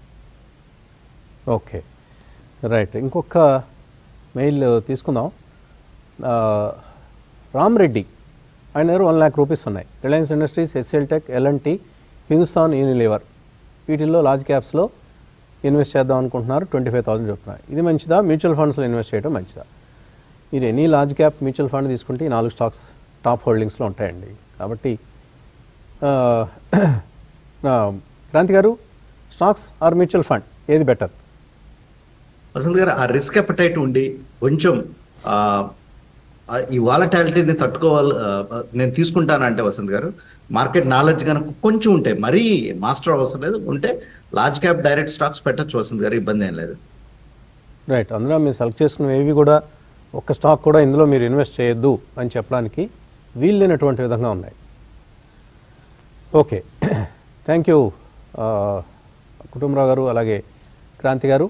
ఓకే రైట్ ఇంకొక మెయిల్ తీసుకుందాం ఆ, రామ్ రెడ్డి ఆయన దగ్గర వన్ ల్యాక్ రూపీస్ ఉన్నాయి Reliance Industries HCL tech L and T Hindustan Unilever వీటిల్లో లార్జ్ క్యాప్స్లో ఇన్వెస్ట్ చేద్దాం అనుకుంటున్నారు ట్వంటీ ఫైవ్ థౌసండ్ చెప్తున్నారు ఇది మంచిదా మ్యూచువల్ ఫండ్స్లో ఇన్వెస్ట్ చేయడం మంచిదా మీరు any large cap mutual fund తీసుకుంటే ఈ నాలుగు స్టాక్స్ టాప్ హోల్డింగ్స్లో ఉంటాయండి కాబట్టి ఆ, ఆ, క్రాంతి గారు స్టాక్స్ ఆర్ మ్యూచువల్ ఫండ్ ఏది బెటర్ వసంత్ గారు ఆ రిస్క్ అపటైట్ ఉండి కొంచెం ఆ, ఆ ఈ వాలటాలిటీని తట్టుకోవాలి ఆ, నేను తీసుకుంటానంటే వసంత్ గారు మార్కెట్ నాలెడ్జ్ కనుక కొంచెం ఉంటే మరీ మాస్టర్ అవసరం లేదు ఉంటే లార్జ్ క్యాప్ డైరెక్ట్ స్టాక్స్ పెట్టచ్చు వసంత్ గారు ఇబ్బంది ఏం లేదు రైట్ అందులో మీరు సెలెక్ట్ చేసుకున్న ఏవి కూడా ఒక్క స్టాక్ కూడా ఇందులో మీరు ఇన్వెస్ట్ చేయొద్దు అని చెప్పడానికి వీల్లేనటువంటి విధంగా ఉన్నాయి ఓకే థ్యాంక్ యూ కుటుంబరావు గారు అలాగే క్రాంతి గారు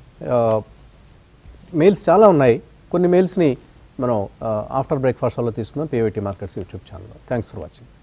మెయిల్స్ చాలా ఉన్నాయి కొన్ని మెయిల్స్ని మనం ఆఫ్టర్ బ్రేక్ఫాస్ట్ లో తీసుకుందాం పివైటీ మార్కెట్స్ యూట్యూబ్ ఛానల్లో థ్యాంక్స్ ఫర్ వాచింగ్